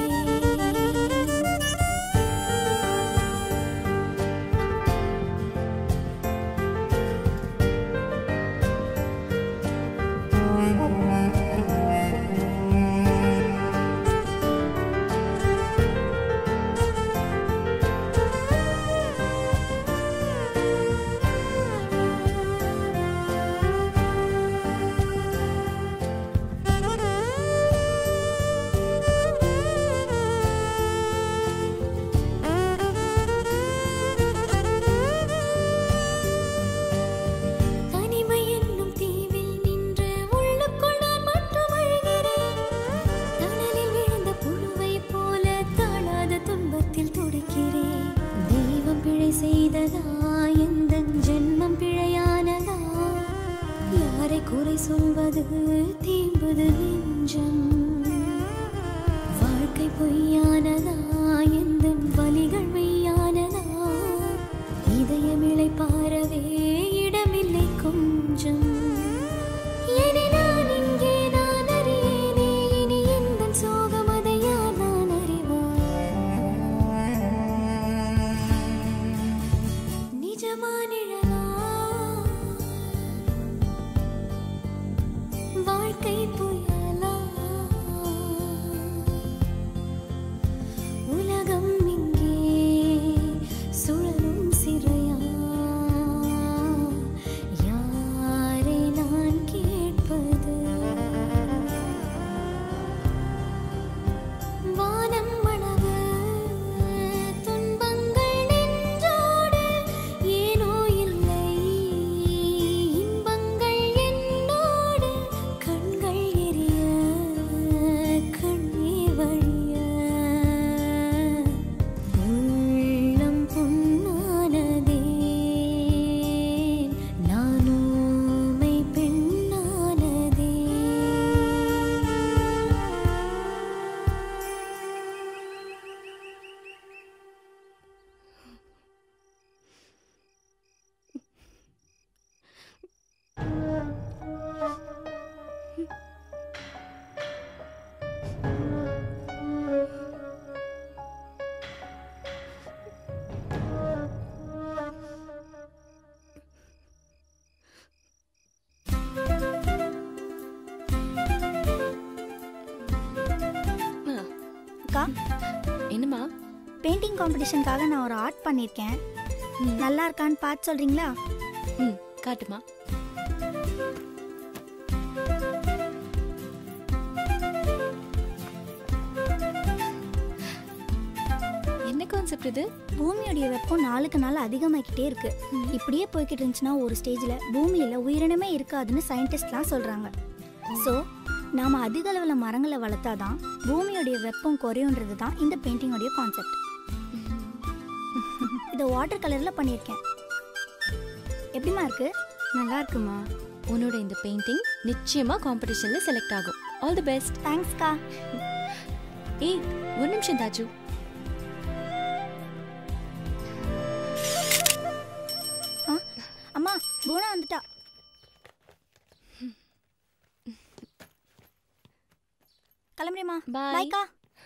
தனிமை என்னும் தீவில் நின்று உள்ளுக்குள் நான் மட்டும் அழுகிறேன் தணலில் விழுந்த புழுவைப் போல தாழாத துன்பத்தில் துடிக்கிறேன் தெய்வம் பிழை செய்ததா எந்த ஜென்மம் பிழையானதா யாரை குறை சொல்வது தீம்புது நெஞ்சம் வாழ்க்கை பொய்யானதா எந்த வலிகள் மெய்யானதா இதயம் இளைப்பாரவே இடமில்லை கொஞ்சம் என்னை நான் இங்கே நான் அறியேனே இனி எந்தன் சோகம் அதை யார் நான் அறிவார் நிஜமா நிழலா வாழ்க்கை புயலா உலகம் இங்கே சுழலும் சிறையா யாரை நான் கேட்பது வானம் அளவு துன்பங்கள் நெஞ்சோடு ஏனோ இல்லை இன்பங்கள் என்னோடு கண்கள் எரிய கண்ணீர் வழிய உள்ளம் பொன்னானதே நானோமை பெண்ணானதே
அக்கா
என்னம்மா
பெயிண்டிங் காம்படிஷனுக்காக நான் ஒரு ஆர்ட் பண்ணியிருக்கேன் நல்லா இருக்கான்னு பார்த்து சொல்றீங்களா
ம் காட்டுமா என்ன கான்செப்ட் இது
பூமியோடைய வெப்பம் நாளுக்கு நாள் அதிகமாகிக்கிட்டே இருக்கு இப்படியே போய்கிட்டு இருந்துச்சுன்னா ஒரு ஸ்டேஜில் பூமியில் உயிரினமே இருக்காதுன்னு சயின்டிஸ்ட்லாம் சொல்கிறாங்க ஸோ நாம் அதிக அளவில் மரங்களை வளர்த்தாதான் பூமியோடைய வெப்பம் குறையுன்றது தான் இந்த பெயிண்டிங்கோடைய கான்செப்ட் இதை வாட்டர் கலரில் பண்ணியிருக்கேன் எப்படிமா இருக்கு
நல்லா இருக்குமா
உன்னோட இந்த பெயிண்டிங் நிச்சயமா காம்படிஷன்ல செலக்ட் ஆகும் ஆல் தி பெஸ்ட்
தேங்க்ஸ்க்கா
ஏய் ஒரு நிமிஷம் தாஜு
அம்மா போனா வந்துட்டா கிளம்புறேம்மா
Bye.
பாய்க்கா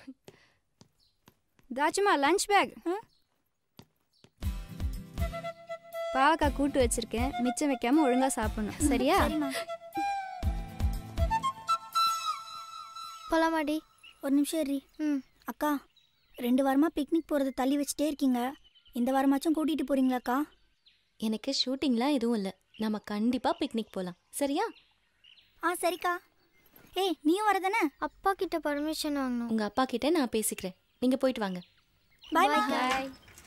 தாச்சுமா லஞ்ச் பேக் பாவக்காய் கூட்டு வச்சிருக்கேன் மிச்சம் வைக்காம ஒழுங்கா சாப்பிடணும் சரியா
போலாமாடி ஒரு நிமிஷம் ஏறி ம் அக்கா ரெண்டு வாரமா பிக்னிக் போகிறத தள்ளி வச்சுட்டே இருக்கீங்க இந்த வாரமாச்சும் கூட்டிகிட்டு போறீங்களாக்கா
எனக்கு ஷூட்டிங்லாம் எதுவும் இல்லை நம்ம கண்டிப்பா பிக்னிக் போலாம் சரியா
ஆ சரிக்கா ஏய் நீயும் வரதானே அப்பா கிட்ட பர்மிஷன் வாங்கணும்
உங்க அப்பா கிட்ட நான் பேசிக்கிறேன் நீங்க போயிட்டு வாங்க
பாய்
Bye.
பாய்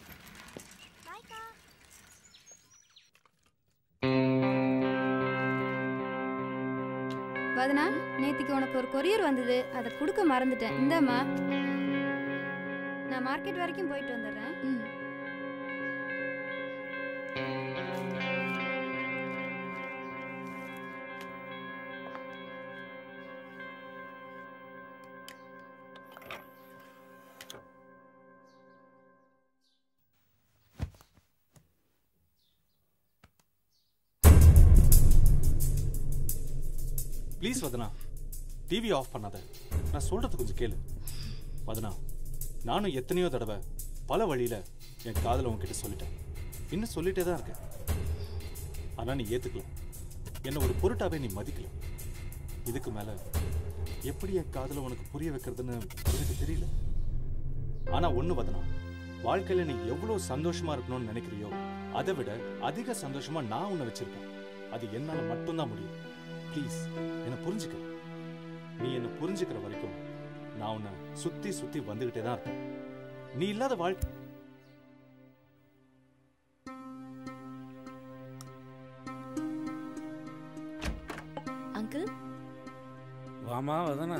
வதனா நேத்திக்கு உனக்கு ஒரு கொரியர் வந்தது அதை கொடுக்க மறந்துட்டேன் இந்தாம்மா நான் மார்க்கெட் வரைக்கும் போயிட்டு வந்துடுறேன்
ப்ளீஸ் வதனா டிவி ஆஃப் பண்ணாத நான் சொல்றது கொஞ்சம் கேளு வதனா நானும் எத்தனையோ தடவை பல வழியில என் காதலை உன்கிட்ட சொல்லிட்டேன் இன்னும் சொல்லிட்டே தான் இருக்கேன் ஆனா நீ ஏத்துக்கல என்ன ஒரு பொருட்டாவே நீ மதிக்கல இதுக்கு மேல எப்படி என் காதலை உனக்கு புரிய வைக்கிறதுன்னு எனக்கு தெரியல ஆனா ஒண்ணு வதனா வாழ்க்கையில நீ எவ்வளவு சந்தோஷமா இருக்கணும்னு நினைக்கிறியோ அதை விட அதிக சந்தோஷமா நான் உன்னை வச்சிருக்கேன் அது என்னால மட்டும்தான் முடியும் ப்ளீஸ் என்னை புரிஞ்சுக்க நீ என்னை புரிஞ்சுக்கிற வரைக்கும் நான் உன்னை சுத்தி சுத்தி வந்துகிட்டே தான் இருப்பேன் நீ இல்லாத வாழ்க்கை
அங்கிள்
வாமா வதனா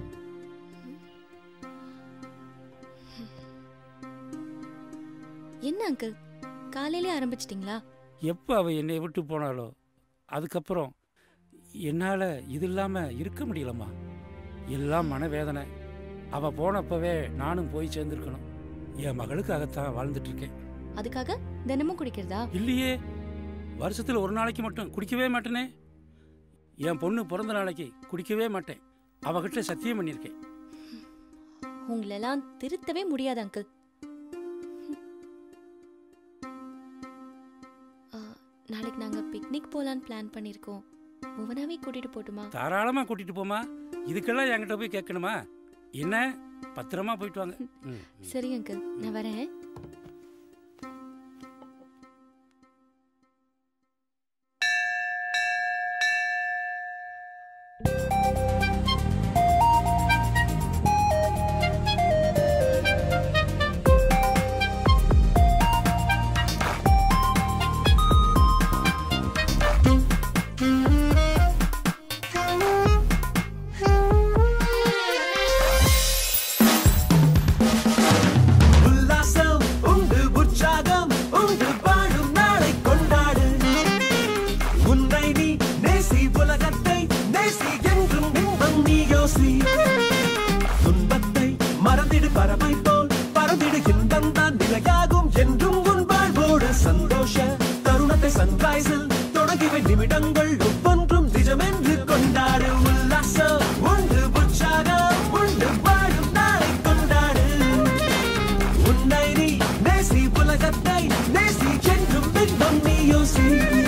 என்ன அங்கிள் காலையிலே ஆரம்பிச்சிட்டிங்களா
எப்போ அவ என்னை விட்டு போனாலோ அதுக்கப்புறம் என்னால் இது இல்லாமல் இருக்க முடியலம்மா எல்லாம் மனவேதனை அவள் போனப்பவே நானும் போய் சேர்ந்துருக்கணும் என் மகளுக்காகத்தான் வாழ்ந்துட்டு இருக்கேன்
அதுக்காக தினமும் குடிக்கிறதா
இல்லையே வருஷத்தில் ஒரு நாளைக்கு மட்டும் குடிக்கவே மாட்டேனே என் பொண்ணு பிறந்த நாளைக்கு குடிக்கவே மாட்டேன் அவகிட்ட சத்தியம் பண்ணியிருக்கேன்
உங்களெல்லாம் திருத்தவே முடியாது அங்கிள் ஆ, நாளைக்கு நாங்க பிக்னிக் போலான்னு பிளான் பண்ணியிருக்கோம் புவனாவே கூட்டிட்டு போட்டுமா
தாராளமாக கூட்டிகிட்டு போமா இதுக்கெல்லாம் என்கிட்ட போய் கேட்கணுமா என்ன பத்திரமா போயிட்டு வாங்க ம்
சரி அங்கிள் நான் வரேன்
உல்லாசம் உண்டு உற்சாகம் உண்டு வாழும் நாளை கொண்டாடு உன்னை நீ நேசி உலகத்தை நேசி என்றும் இன்பம் நீ யோசி துன்பத்தை மறந்திடு பறவை போல் பறந்திடு இன்பம் தான் நிலையாகும் என்றும் உன் வாழ்வோடு சந்தோஷ தருணத்தை சன்ரைஸில் தொடங்கிவை நிமிடங்கள் ஒவ்வொன்றும் நிஜமென்று கொண்டாடு உல்லாசம் உண்டு உற்சாகம் உண்டு வாழும் நாளை கொண்டாடு உன்னை நீ நேசி உலகத்தை நேசி என்றும் இன்பம் நீ யோசி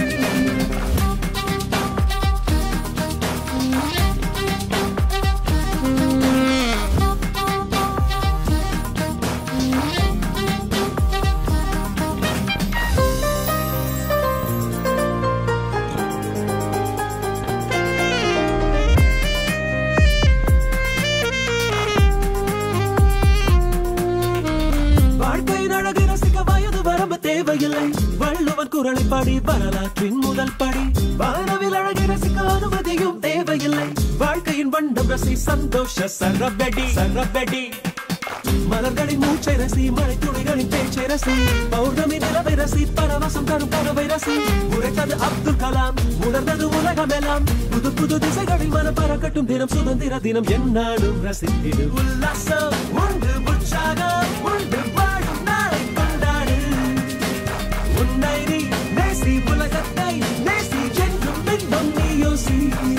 வாழ்க்கையின் அழகு ரசிக்க வயது வரம்பு தேவையில்லை வள்ளுவன் குரலை பாடி வரலாற்றின் முதல் படி வானவில் அழகை ரசிக்க அனுமதியும் தேவையில்லை வாழ்க்கையின் வண்ணம் ரசி சந்தோஷ சரபெடி சரபெடி மலர்களின் மூச்சை ரசி மழை துளிகளின் பேச்சை ரசி பௌர்ணமி நிலவை ரசி பரவசம் தரும் கனவை ரசி உரைத்தது அப்துல் கலாம் உணர்ந்தது உலகமெல்லாம் புது புது திசைகளில் மனம் பறக்கட்டும் தினம் சுதந்திர தினம் என்னாலும் ரசித்திடு உல்லாசம் உண்டு உற்சாகம் உண்டு வாழும் நாளை கொண்டாடு உன்னை நீ நேசி உலகத்தை நேசி என்றும் பின்பம் நீ யோசி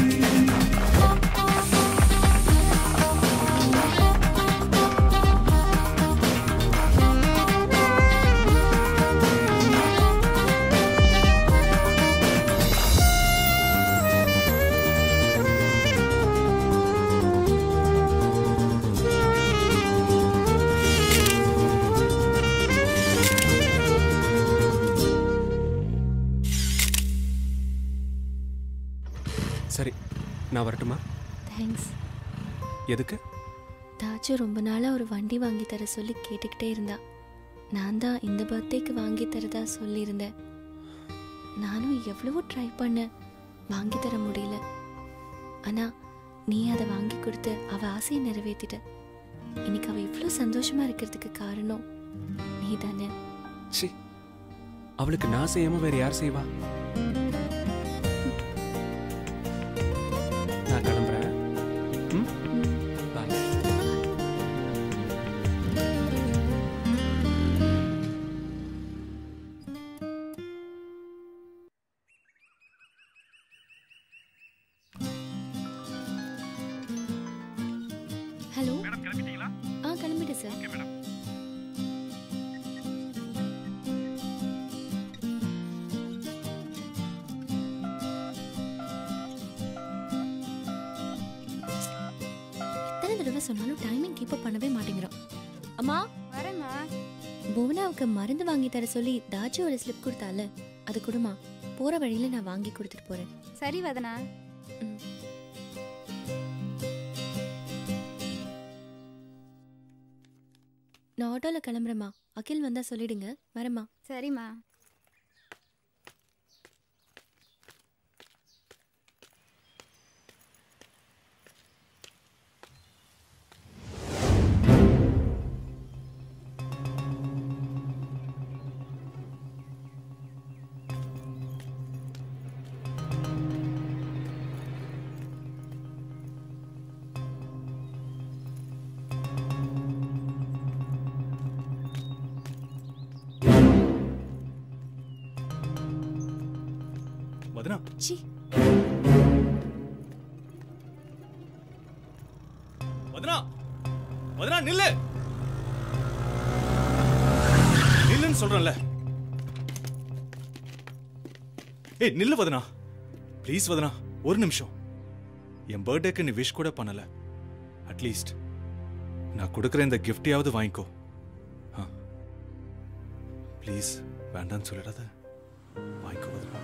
சரி நான் வரட்டுமா
தேங்க்ஸ்
எதுக்கு
தாச்சு ரொம்ப நாளாக ஒரு வண்டி வாங்கி தர சொல்லி கேட்டுக்கிட்டே இருந்தா நான் தான் இந்த பர்த்டேக்கு வாங்கி தரதா சொல்லியிருந்தேன் நானும் எவ்வளவோ ட்ரை பண்ணேன் வாங்கி தர முடியல ஆனா நீ அதை வாங்கி கொடுத்து அவ ஆசையை நிறைவேத்திட்ட இன்னைக்கு அவ இவ்வளோ சந்தோஷமா இருக்கிறதுக்கு காரணம் நீ தானே
சி அவளுக்கு நான் செய்யாம வேற யார் செய்வா நான் கிளம்புறேன் ம்? Bye.
ஹலோ ஆ கிளம்பிட்டேன் சார் எத்தனை தடவை சொன்னாலும் டைமிங் கீப் அப் பண்ணவே மாட்டேங்கிறோம் அம்மா
வரேம்மா
புவனாவுக்கு மருந்து வாங்கி தர சொல்லி தாச்சு ஒரு ஸ்லிப் கொடுத்தால அது கொடுமா போற வழியில நான் வாங்கி கொடுத்துட்டு போறேன்
சரி வதனா
நான் ஆட்டோல கிளம்புறேம்மா அகில் வந்தா சொல்லிடுங்க வரேம்மா
சரிம்மா
வதனா
சி
வதனா வதனா நில்லு நில்லுன்னு சொல்றேன்ல ஏய் நில்லு வதனா ப்ளீஸ் வதனா ஒரு நிமிஷம் என் பர்த்டேக்கு நீ விஷ் கூட பண்ணல அட்லீஸ்ட் நான் கொடுக்குற இந்த கிஃப்டையாவது வாங்கிக்கோ ப்ளீஸ் வேண்டான்னு சொல்லிடாத வாங்கிக்கோ வதனா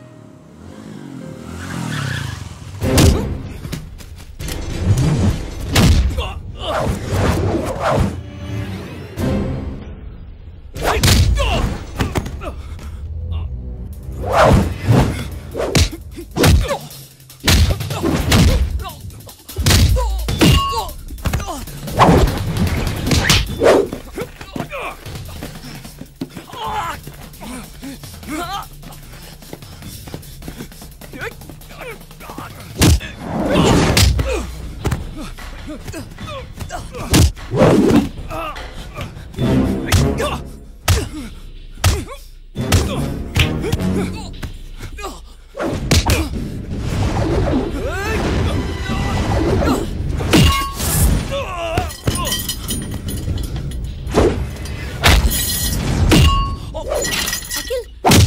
அகில்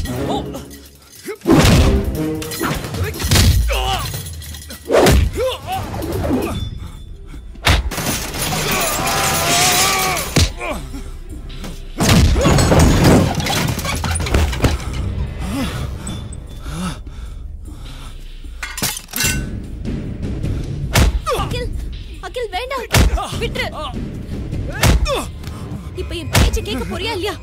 அகில் அகில் வேண்டாம் விட்டுரு இப்ப என் பேச்சு கேட்க போறியா இல்லையா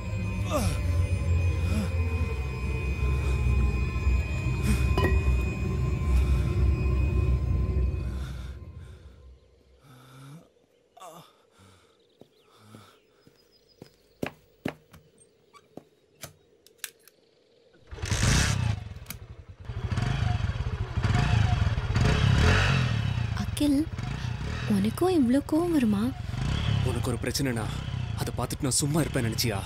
அகில் உனக்கும் இவ்வளோ கோவம் வருமா
உனக்கு ஒரு பிரச்சனைனா அதை பார்த்துட்டு நான் சும்மா இருப்பேன் நினைச்சியா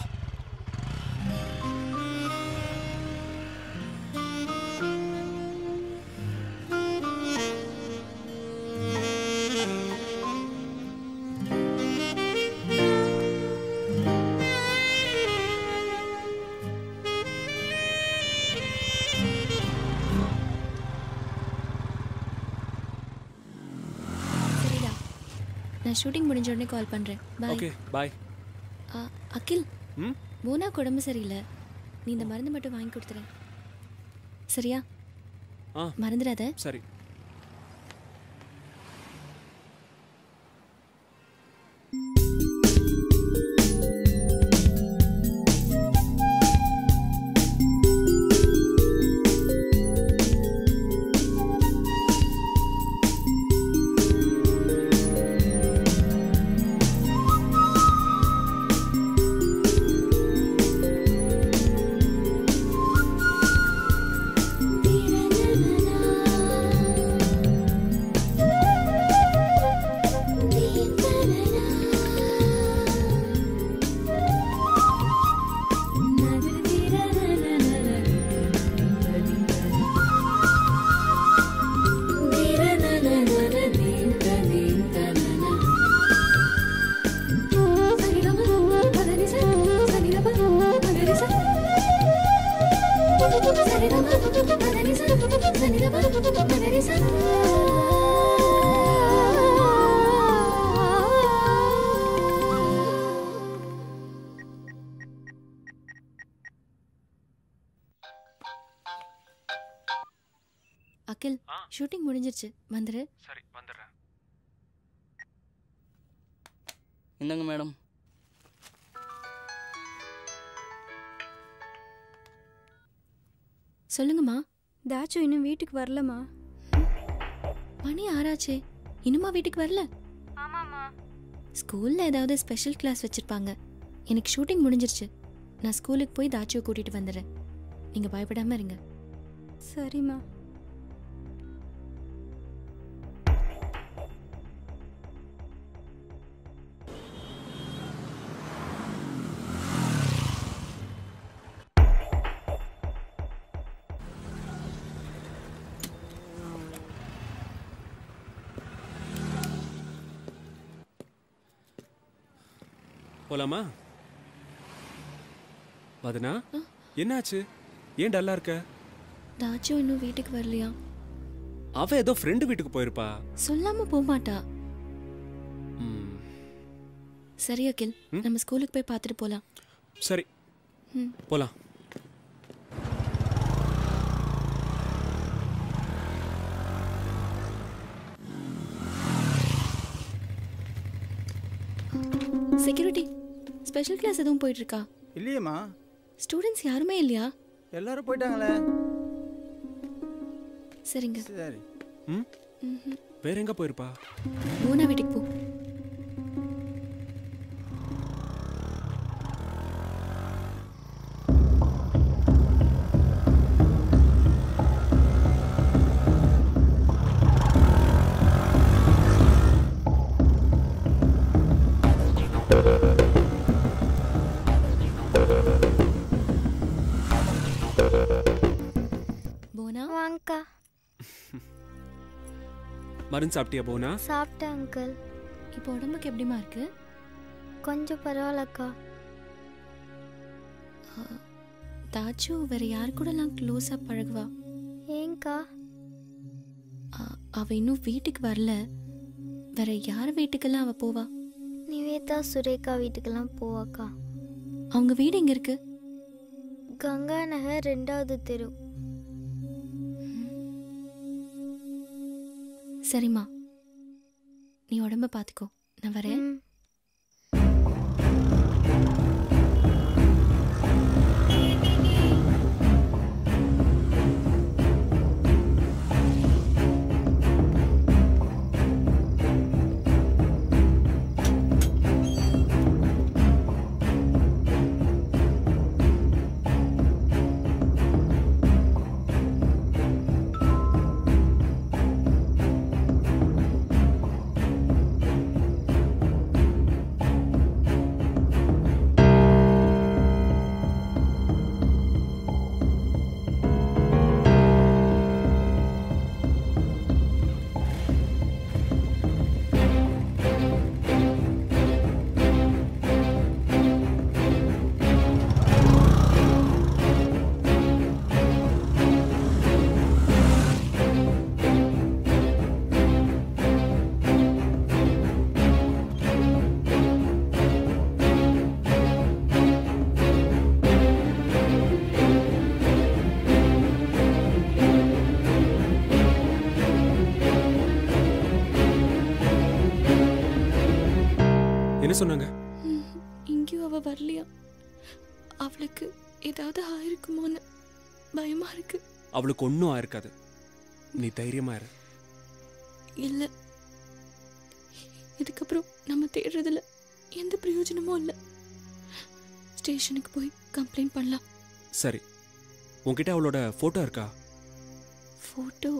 சரிடா நான் ஷூட்டிங் முடிஞ்ச உடனே கால் பண்ணுறேன் பாய்
ஓகே பாய்
அகில்
ம்
மோனாக்கு உடம்பு சரியில்லை நீ இந்த மருந்து மட்டும் வாங்கி கொடுத்துரு சரியா
ஆ
மறந்துடாத
சரி
அகில் ஷூட்டிங் முடிஞ்சிருச்சு வந்துரு
சரி வந்துடுறேன்
இந்தாங்க மேடம்
சொல்லுங்கம்மா
தாச்சு இன்னும் வீட்டுக்கு வரலம்மா
மணி ஆறாச்சே இன்னுமா வீட்டுக்கு வரல
ஆமாம்மா
ஸ்கூல்ல ஏதாவது ஸ்பெஷல் கிளாஸ் வச்சிருப்பாங்க எனக்கு ஷூட்டிங் முடிஞ்சிருச்சு நான் ஸ்கூலுக்கு போய் தாச்சியை கூட்டிட்டு வந்துடுறேன் நீங்க பயப்படாம இருங்க
சரிம்மா
போலாமா வதனா என்னாச்சு ஏன் டல்லா இருக்க
தாச்சு இன்னும் வீட்டுக்கு வரலையா
அவ ஏதோ ஃப்ரெண்டு வீட்டுக்கு போயிருப்பா
சொல்லாம போக மாட்டா
ம்,
சரி அகில் நம்ம ஸ்கூலுக்கு போய் பார்த்துட்டு போலாம்
சரி
ம்
போலாம்
செக்யூரிட்டி ஸ்பெஷல் கிளாஸ் எதுவும் போயிட்டு இருக்கா
இல்லையேம்மா
ஸ்டூடெண்ட்ஸ் யாருமே இல்லையா
எல்லாரும் போயிட்டாங்களே
சரிங்க
சரி
ம்
ம்ஹும்.
வேற எங்க போயிருப்பா
மோனா வீட்டுக்கு போ போனா
வாங்கக்கா
மருந்து சாப்பிட்டியா போனா
சாப்பிட்டேன் அங்கிள்
இப்போ உடம்புக்கு எப்படிமா இருக்கு
கொஞ்சம் பரவாயில்லக்கா
தாச்சு வேற யார் கூடலாம் க்ளோஸா பழகுவா
ஏங்கா
அ- அவ இன்னும் வீட்டுக்கு வரல வேற யார் வீட்டுக்கெல்லாம் அவ போவா
நிவேதா சுரேகா வீட்டுக்கெல்லாம் போவாக்கா
அவங்க வீடு எங்க இருக்கு
கங்கா நகர் ரெண்டாவது தெரு
சரிம்மா நீ உடம்ப பாத்துக்கோ நான் வரேன்
என்ன சொன்னாங்க
ம், இங்கேயும் அவ வரலையா அவளுக்கு ஏதாவது ஆயிருக்குமோன்னு பயமா இருக்கு
அவளுக்கு ஒன்றும் ஆயிருக்காது நீ தைரியமா இரு
இல்ல இதுக்கப்புறம் நம்ம தேடுறதுல எந்த பிரயோஜனமும் இல்லை ஸ்டேஷனுக்கு போய் கம்ப்ளைண்ட் பண்ணலாம்
சரி உன்கிட்ட அவளோட ஃபோட்டோ இருக்கா
ஃபோட்டோ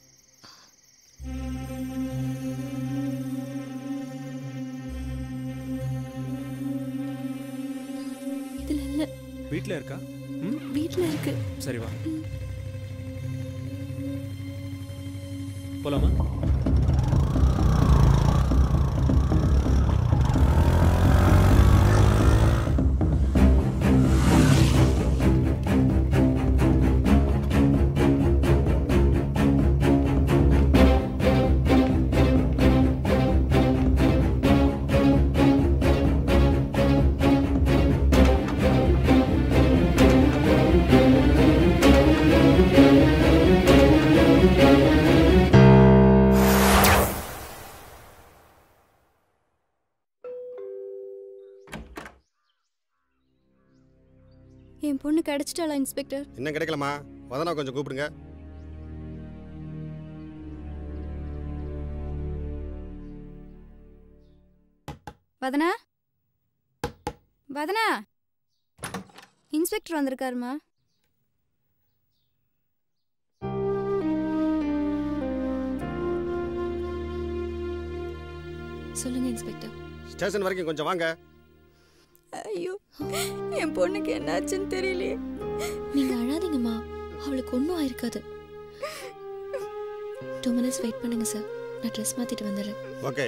இதுல இல்ல
வீட்டில் இருக்கா ம்
வீட்ல இருக்கு
சரி வா போலாமா
என் பொண்ணு கிடைச்சிட்டாளா இன்ஸ்பெக்டர்
இன்னும் கிடைக்கலமா வதனா கொஞ்சம் கூப்பிடுங்க
வதனா வதனா இன்ஸ்பெக்டர் வந்திருக்காருமா
சொல்லுங்க இன்ஸ்பெக்டர்
ஸ்டேஷன் வரைக்கும் கொஞ்சம் வாங்க
ஐயோ என் பொண்ணுக்கு என்னாச்சுன்னு தெரியலையே நீங்க அழாதீங்கம்மா அவளுக்கு ஒன்றும் ஆயிருக்காது டூ மினிட்ஸ் வெயிட் பண்ணுங்க சார் நான் ட்ரெஸ் மாத்திட்டு வந்துடுறேன்
ஓகே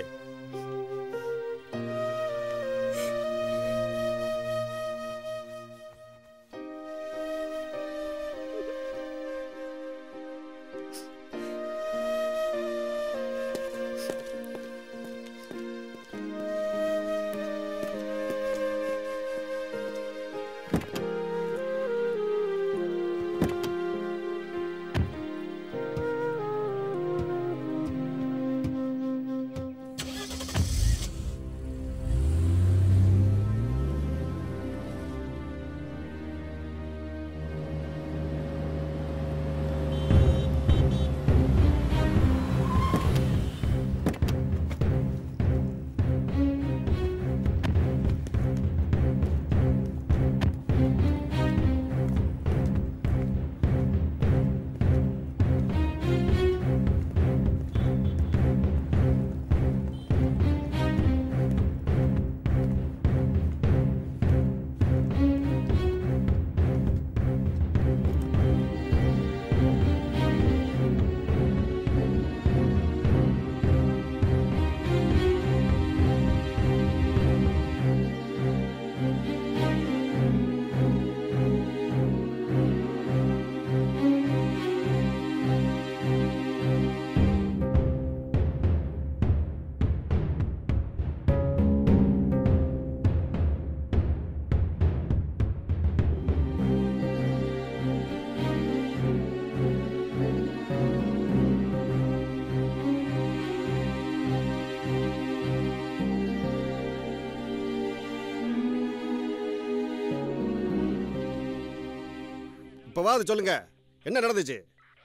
இப்போவாது சொல்லுங்க என்ன நடந்துச்சு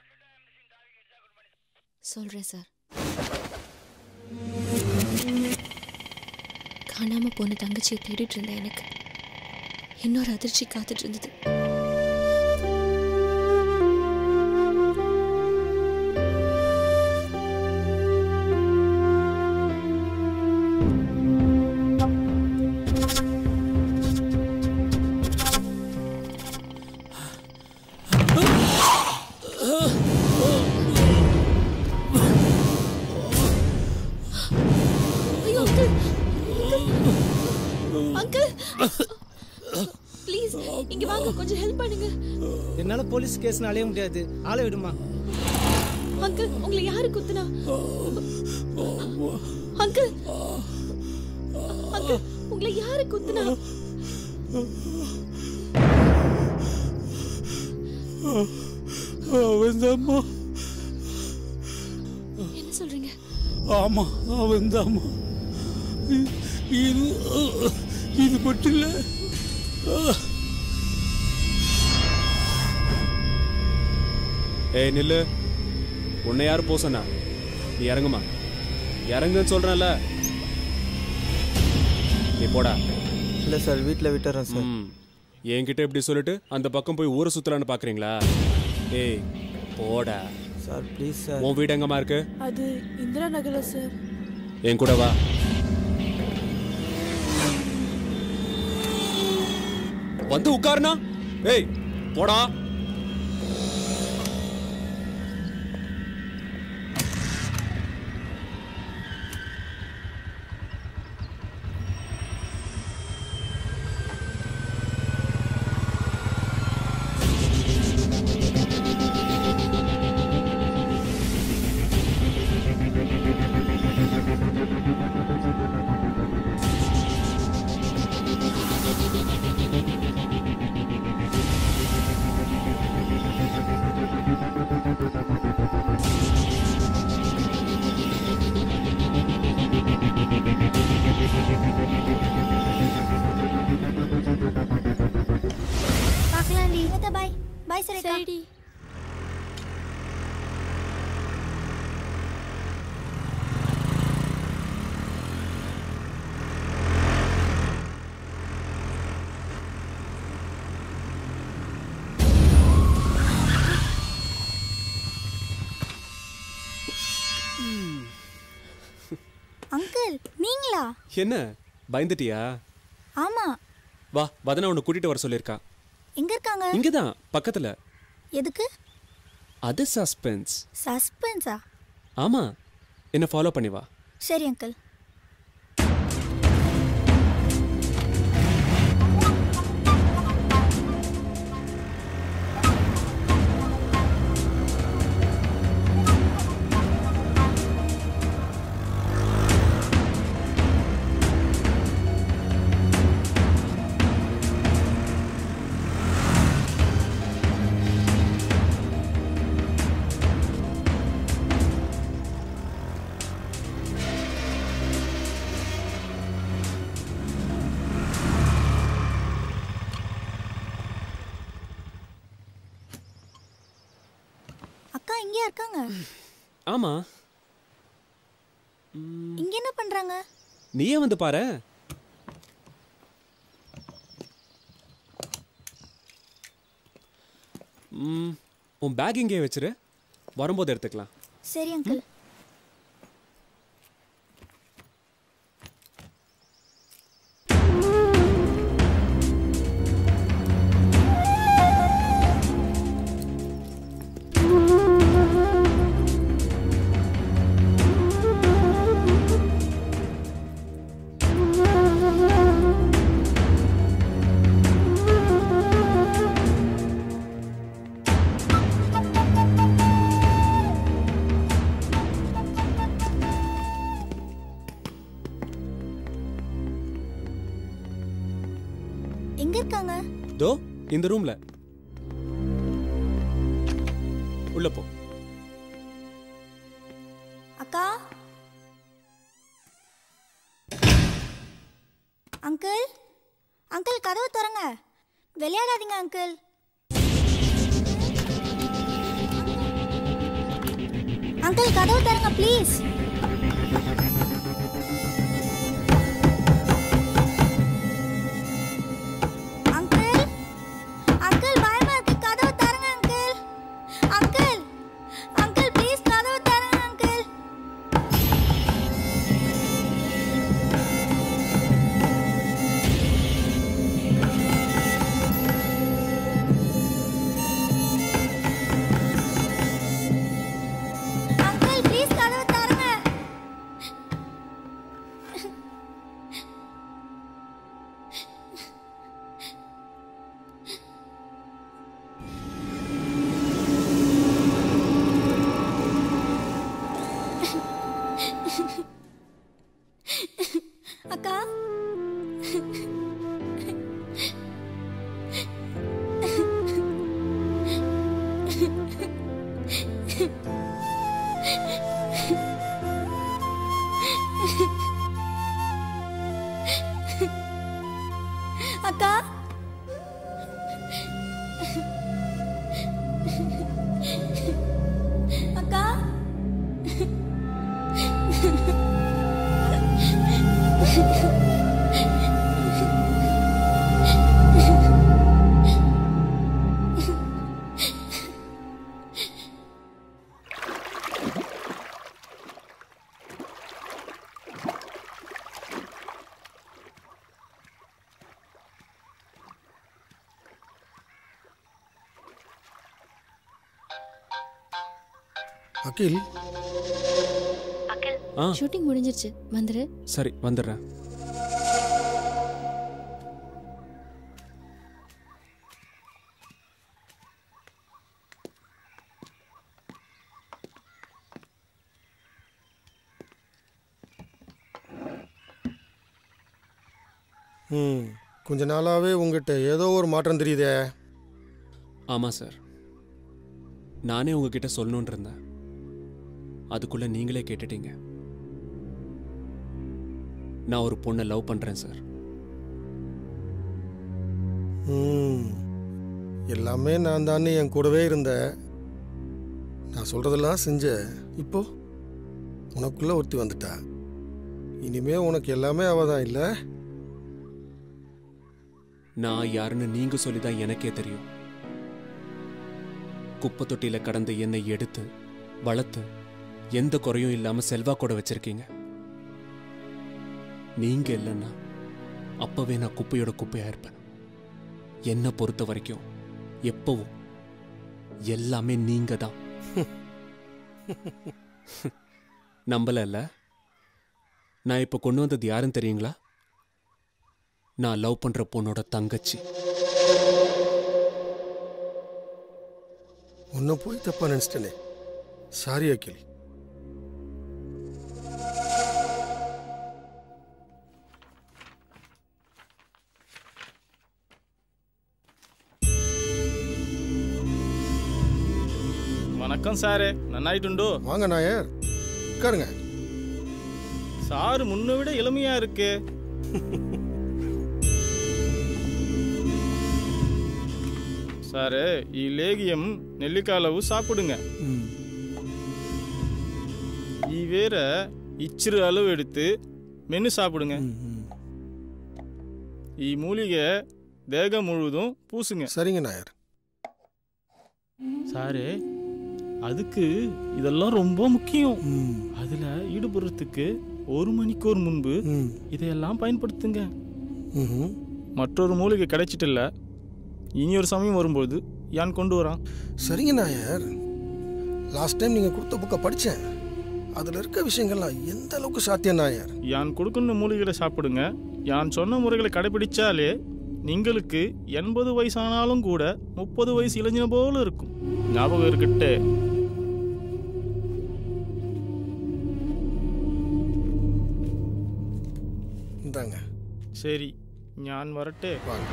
சொல்றேன் சார் காணாம போன தங்கச்சியை தேடிட்டு இருந்தேன் எனக்கு இன்னொரு அதிர்ச்சி காத்துட்டு இருந்தது ஐயோ அங்கிள் அங்கிள் ப்ளீஸ் இங்க வாங்க கொஞ்சம் ஹெல்ப் பண்ணுங்க
என்னால போலீஸ் கேஸ் அலைய முடியாது ஆளை விடுமா
அங்கிள் உங்களை யாரு குத்துனா அங்கிள் அங்கிள் உங்களை யாரு குத்துனா
அவன்தாம்மா
என்ன சொல்றீங்க
ஆமா அவன்தாம்மா இது இது மட்டும் இல்லை
ஏய் நில்லு உன்னை யார் போக சொன்னா நீ இறங்குமா இறங்குன்னு சொல்றேன்ல நீ போடா
இல்லை சார் வீட்டில் விட்டுறேன் சார்
ம் என்கிட்ட இப்படி சொல்லிட்டு அந்த பக்கம் போய் ஊரை சுத்தலான்னு பாக்குறீங்களா ஏய் போடா
சார் ப்ளீஸ் சார்
உன் வீடு எங்கம்மா இருக்கு
அது இந்திரா நகர்ல சார்
என் கூட வா வந்து உட்காருனா ஏய் போடா
பார்க்கலாம் டி பாய் பாய் சுரேகா
சரிடி
அங்கிள் நீங்களா
என்ன பயந்துட்டியா
ஆமா
வா வதனா உன்னை கூட்டிட்டு வர சொல்லியிருக்கா
எங்க இருக்காங்க
இங்கதான் பக்கத்துல
எதுக்கு
அது சஸ்பென்ஸ்
சஸ்பென்ஸா
ஆமா என்ன ஃபாலோ பண்ணி வா
சரி அங்கிள் அக்கா இங்கேயா இருக்காங்க
ஆமா
இங்க என்ன பண்றாங்க
நீயே வந்து பாரு ம், உன் பேக் இங்கே வச்சிரு வரும்போது எடுத்துக்கலாம்
சரி அங்கிள் எங்க இருக்காங்க
தோ இந்த ரூம்ல உள்ள போ
அக்கா அங்கிள் அங்கிள் கதவு திறங்க விளையாடாதீங்க அங்கிள் அங்கிள் கதவு திறங்க ப்ளீஸ் அங்கிள் அங்கிள் பயமா இருக்கு கதவு திறங்க அங்கிள் அங்கிள் அங்கிள் ப்ளீஸ் கதவு திறங்க அங்கிள் அங்கிள் ப்ளீஸ் கதவு திறங்க அக்கா அக்கா அக்கா
அகில்
ஆ
ஷூட்டிங் முடிஞ்சிருச்சு வந்துரு
சரி வந்துடுறேன்
ம் கொஞ்ச நாளாகவே உங்ககிட்ட ஏதோ ஒரு மாற்றம் தெரியுதே
ஆமாம் சார் நானே உங்ககிட்ட சொல்லணும்னு இருந்தேன் அதுக்குள்ள நீங்களே கேட்டுட்டீங்க நான் ஒரு பொண்ணை லவ் பண்ணுறேன் சார்
ம் எல்லாமே நான் தானே என் கூடவே இருந்த நான் சொல்கிறதெல்லாம் செஞ்ச இப்போ உனக்குள்ளே ஒருத்தி வந்துட்டா இனிமே உனக்கு எல்லாமே அவ தான் இல்லை
நான் யாருன்னு நீங்க சொல்லி தான் எனக்கே தெரியும் குப்பை தொட்டியில கடந்து என்னை எடுத்து வளர்த்து எந்த குறையும் இல்லாம செல்வா கூட வச்சிருக்கீங்க நீங்க இல்லைன்னா அப்பவே நான் குப்பையோட குப்பையா இருப்பேன் என்னை பொறுத்த வரைக்கும் எப்பவும் எல்லாமே நீங்க தான் நம்பல நான் இப்ப கொண்டு வந்தது யாருன்னு தெரியுங்களா நான் லவ் பண்ற பொண்ணோட தங்கச்சி
உன்னை போய் தப்பாக நினச்சிட்டேனே சாரி அகில்
వణకం సారే నన్నాయిటుండు
வாங்க நாயர் உட்காருங்க
சாரு முன்ன விட இளமையா இருக்கு சாரு ఈ లేగియం నెల్లికాయలవు సాப்பிடுங்க ఈ வேற இச்சிறு அளவு எடுத்து மென்னு சாப்பிடுங்க ಈ மூலிகை தேகம் முழுவதும் பூசுங்க
சரிங்க நாயர்
சாரு அதுக்கு இதெல்லாம் ரொம்ப முக்கியம் அதுல ஈடுபடுறதுக்கு ஒரு மணிக்கூர் முன்பு இதையெல்லாம் பயன்படுத்துங்க மற்றொரு மூலிகை கிடைச்சிட்டில்ல இனி ஒரு சமயம் வரும்போது யான் கொண்டு வரான்
சரிங்க நாயர் லாஸ்ட் டைம் நீங்கள் கொடுத்த புக்கை படித்தேன் அதில் இருக்க விஷயங்கள்லாம் எந்த அளவுக்கு சாத்தியம் நாயர்
யான் கொடுக்கின்ற மூலிகைகளை சாப்பிடுங்க யான் சொன்ன முறைகளை கடைபிடிச்சாலே நீங்களுக்கு எண்பது வயசானாலும் கூட முப்பது வயசு இளைஞன போல இருக்கும் ஞாபகம் இருக்கட்டே
இந்தாங்க
சரி ஞான் வரட்டே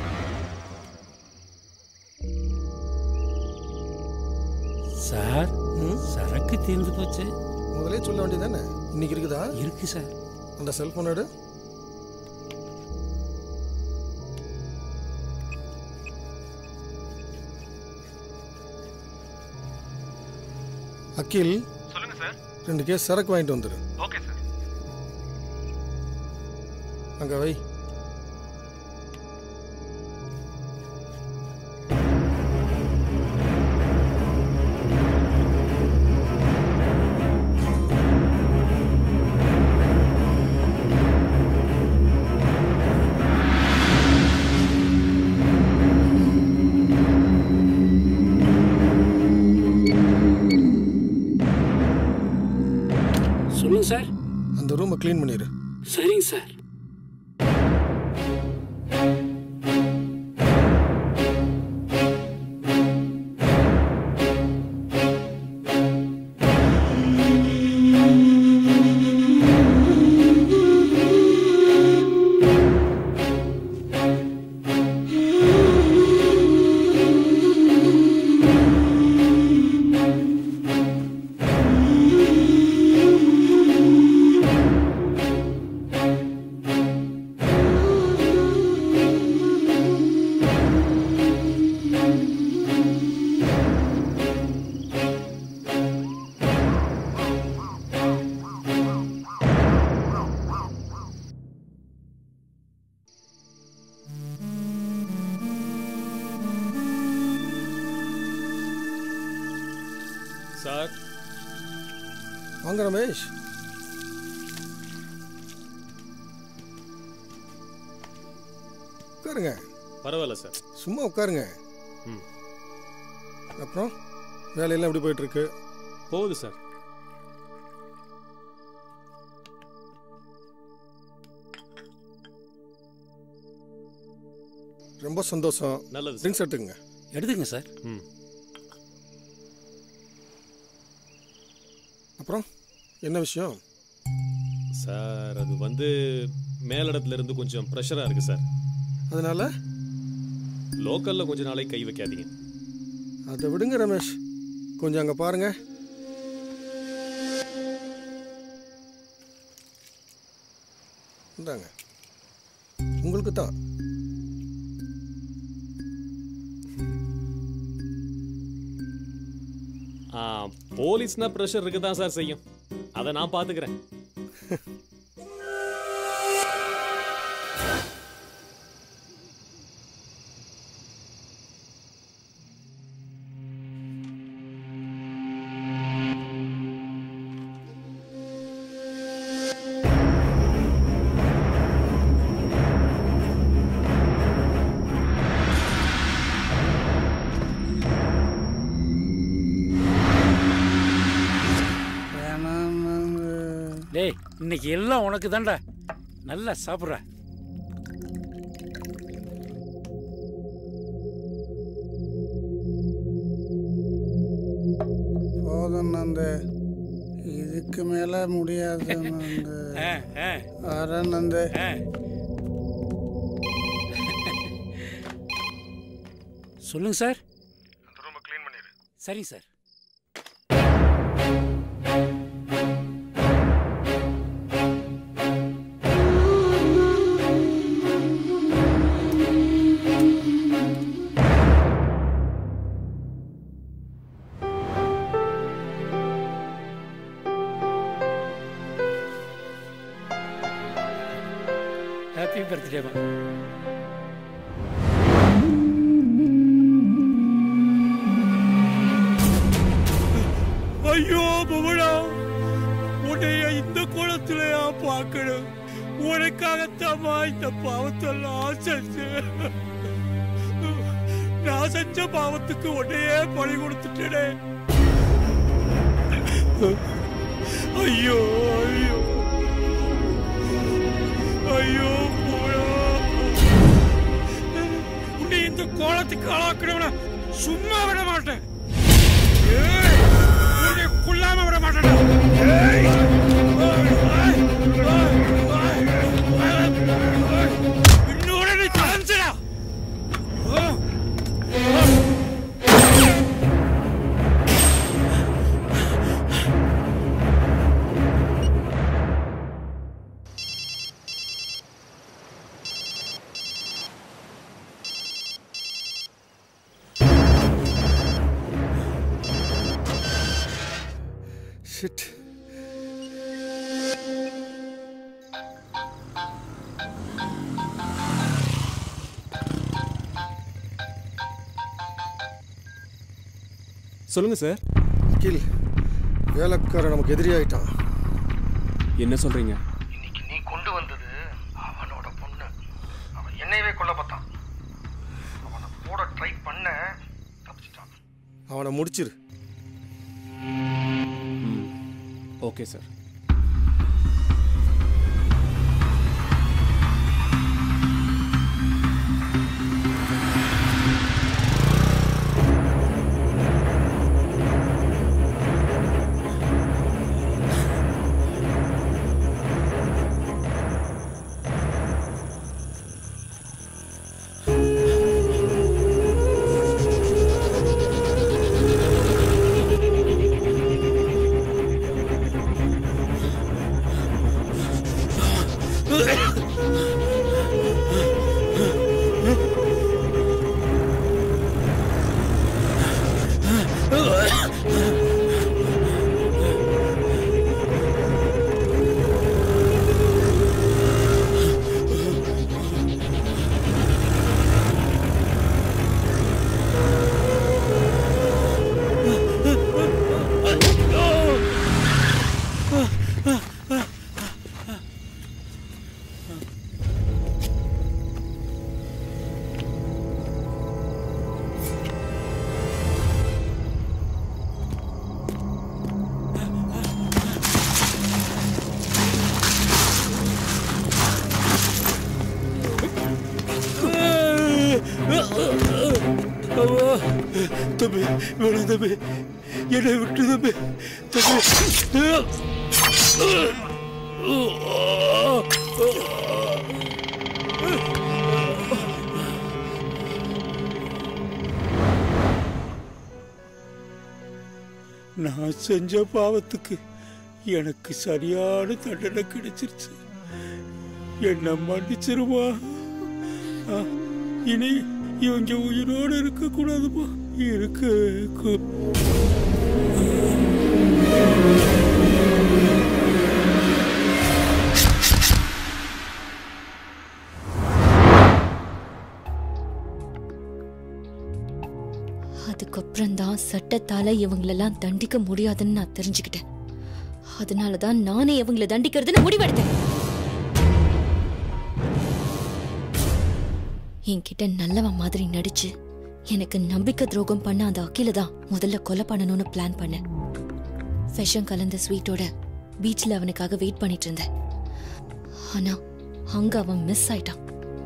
சார் சரக்கு தீர்ந்து போச்சு
முதலே சொல்ல வேண்டியதானே இன்னைக்கு இருக்குதா
இருக்கு சார்
அந்த செல்போன் எடு அகில்
சொல்லுங்க சார்
ரெண்டு கேஸ் சரக்கு வாங்கிட்டு வந்துரு
ஓகே சார்
அங்க வை
சொல்லுங்க சார்
அந்த ரூமை க்ளீன் பண்ணிடு
சரிங்க சார்
வாங்க ரமேஷ் உட்காருங்க
பரவாயில்ல சார்
சும்மா உட்காருங்க
ம்
அப்புறம் வேலையெல்லாம் எப்படி போயிட்டு இருக்கு
போகுது சார்
ரொம்ப சந்தோஷம்
நல்லது
ட்ரிங்க்ஸ் எடுத்துக்கங்க
எடுத்துங்க சார்
ம்
அப்புறம் என்ன விஷயம்
சார் அது வந்து மேலிடத்துல இருந்து கொஞ்சம் ப்ரெஷராக இருக்கு சார்
அதனால
லோக்கல்ல கொஞ்ச நாளைக்கு கை வைக்காதீங்க
அதை விடுங்க ரமேஷ் கொஞ்சம் அங்கே பாருங்க இந்தாங்க உங்களுக்கு தான்
ஆ, போலீஸ்னா ப்ரெஷர் இருக்கு தான் சார் செய்யும் அதை நான் பார்த்துக்கிறேன்
டேய் இன்னைக்கு எல்லாம் உனக்கு தான்டா நல்லா சாப்பிட்ற
போதும் நந்த இதுக்கு மேல முடியாது நந்த
ஆ, ஆ.
வர நந்த
சொல்லுங்க சார் சரிங்க சார் ஹாப்பி பர்த்டேமா ஐயோ புவனா உன்னைய இந்த குளத்திலயா பார்க்கணும் உனக்காகத்தாமா இந்த பாவத்தெல்லாம் செஞ்சு நான் செஞ்ச பாவத்துக்கு உன்னையே பழி கொடுத்துட்டேனே ஐயோ ஐயோ ஐயோ புவனா உன்னை இந்த கோலத்துக்கு ஆளாக்கிறவன சும்மா விட மாட்டேன் ஏய், உன்னை கொல்லாம விட மாட்டேன்டா. ஏய், ஏய், ஏய், ஏய், ஏய், ஏய், இன்னொரு நீ தொலைஞ்சுடா. ஓ, ஓ.
ஷிட்
சொல்லுங்க சார்
கீழ் வேலைக்காரன் நமக்கு எதிரி ஆயிட்டான்
என்ன சொல்றீங்க
நீ கொண்டு வந்தது அவனோட பொண்ணு அவன் என்னையவே கொல்ல பார்த்தான் அவனை போட ட்ரை பண்ண தப்பிச்சிட்டான் அவனை முடிச்சிரு
ஓகே சார்
தம்பி வேணாம் தம்பி என்னை விட்டு தம்பி நான் செஞ்ச பாவத்துக்கு எனக்கு சரியான தண்டனை கிடைச்சிருச்சு என்ன மன்னிச்சிருமா ஆ, இனி இவங்க உயிரோடு இருக்க கூடாதுமா இருக்க கூ-
அதுக்கப்புறம் தான் சட்டத்தால இவங்களெல்லாம் தண்டிக்க முடியாதுன்னு நான் தெரிஞ்சுக்கிட்டேன் அதனால தான் நானே இவங்களை தண்டிக்கிறதுன்னு முடிவெடுத்தேன் என்கிட்ட நல்லவன் மாதிரி நடிச்சு எனக்கு நம்பிக்கை துரோகம் பண்ண அந்த அகில தான் முதல்ல கொலை பண்ணணும்னு பிளான் பண்ணேன் விஷம் கலந்த ஸ்வீட்டோட பீச்ல அவனுக்காக வெயிட் பண்ணிட்டு இருந்தேன் ஆனா அங்க அவன் மிஸ் ஆயிட்டான்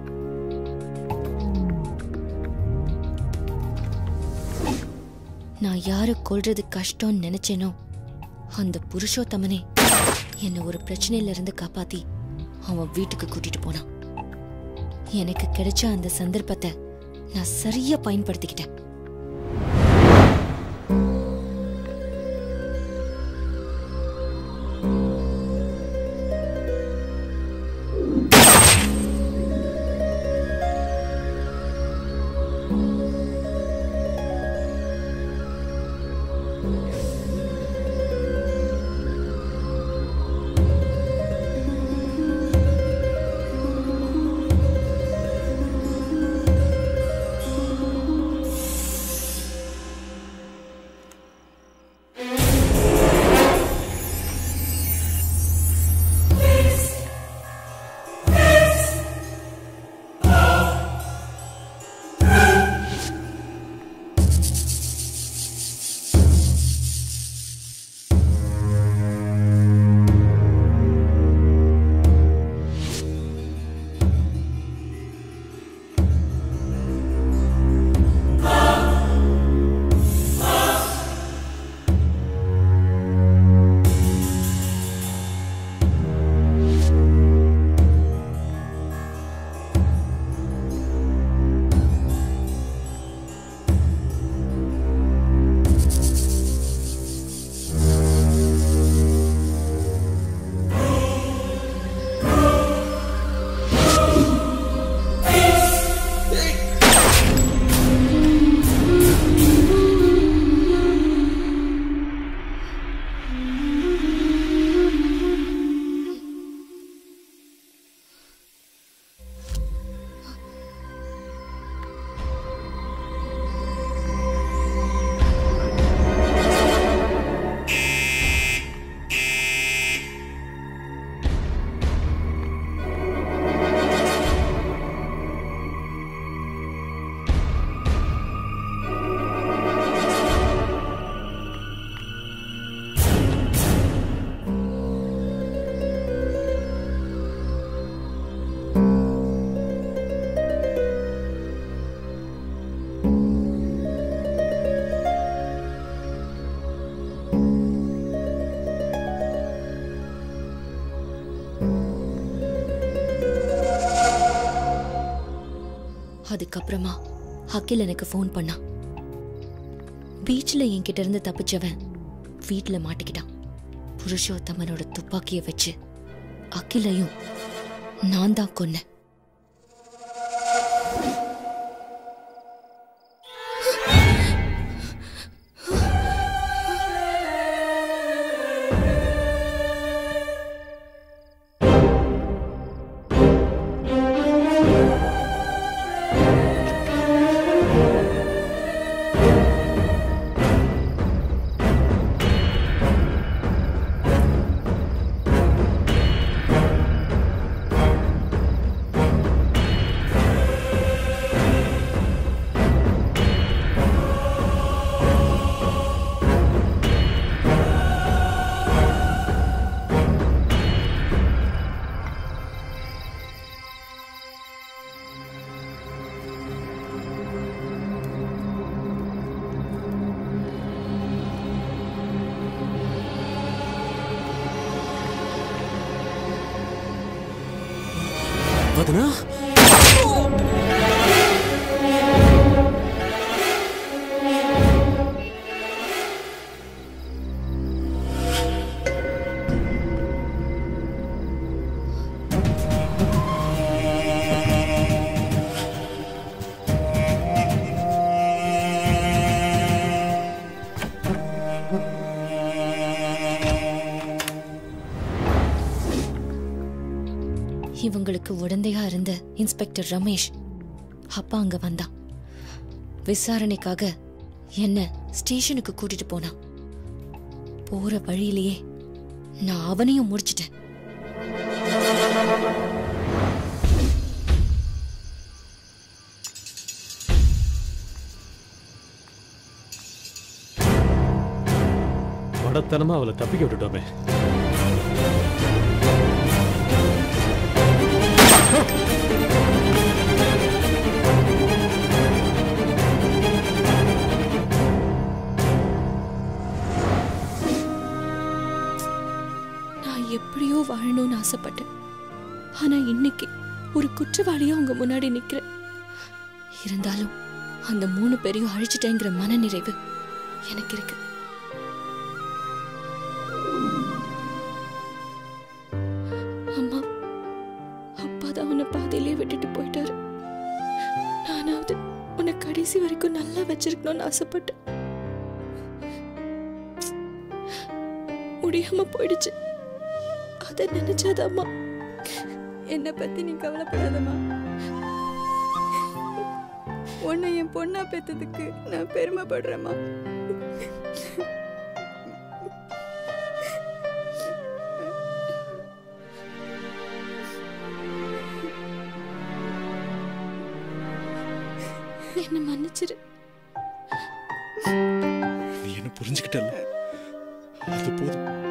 நான் யாரை கொல்றது கஷ்டம்னு நினைச்சேனோ அந்த புருஷோத்தமனே என்னை ஒரு பிரச்சனையில இருந்து காப்பாத்தி அவன் வீட்டுக்கு கூட்டிட்டு போனான் எனக்கு கிடைச்ச அந்த சந்தர்ப்பத்தை நான் சரியா பயன்படுத்திக்கிட்டேன் அதுக்கப்புறமா அகில் எனக்கு ஃபோன் பண்ணான் பீச்ல என்கிட்ட இருந்து தப்பிச்சவன் வீட்ல மாட்டிக்கிட்டான் புருஷோத்தமனோட துப்பாக்கியை வச்சு அகிலையும் நான் தான் கொன்னேன்
வதனா
இவங்களுக்கு உடந்தையா இருந்த இன்ஸ்பெக்டர் ரமேஷ் அப்பா அங்க வந்தான் விசாரணைக்காக என்ன ஸ்டேஷனுக்கு கூட்டிட்டு போனான் போற வழியிலேயே நான் அவனையும் முடிச்சிட்டேன்
மடத்தனமா அவளை தப்பிக்க விட்டுட்டோமே
நான் எப்படியோ வாழணும்னு ஆசைப்பட்டேன் ஆனா இன்னைக்கு ஒரு குற்றவாளியா உங்க முன்னாடி நிக்கிறேன் இருந்தாலும் அந்த மூணு பேரையும் அழிச்சிட்டேங்கிற மனநிறைவு எனக்கு இருக்கு அம்மா அப்பா தான் உன்னை பாதையிலே விட்டுட்டு போயிட்டாரு நானாவது உன்னை கடைசி வரைக்கும் நல்லா வச்சிருக்கணும்னு ஆசைப்பட்டேன் முடியாம போயிடுச்சு அத நினைச்சாதாம்மா
என்னை பத்தி நீ கவலைப்படாதம்மா உன்னை என் பொண்ணா பெத்ததுக்கு நான் பெருமைப்படுறேம்மா
என்ன மன்னிச்சிரு
நீ என்ன புரிஞ்சுக்கிட்டல அது போதும்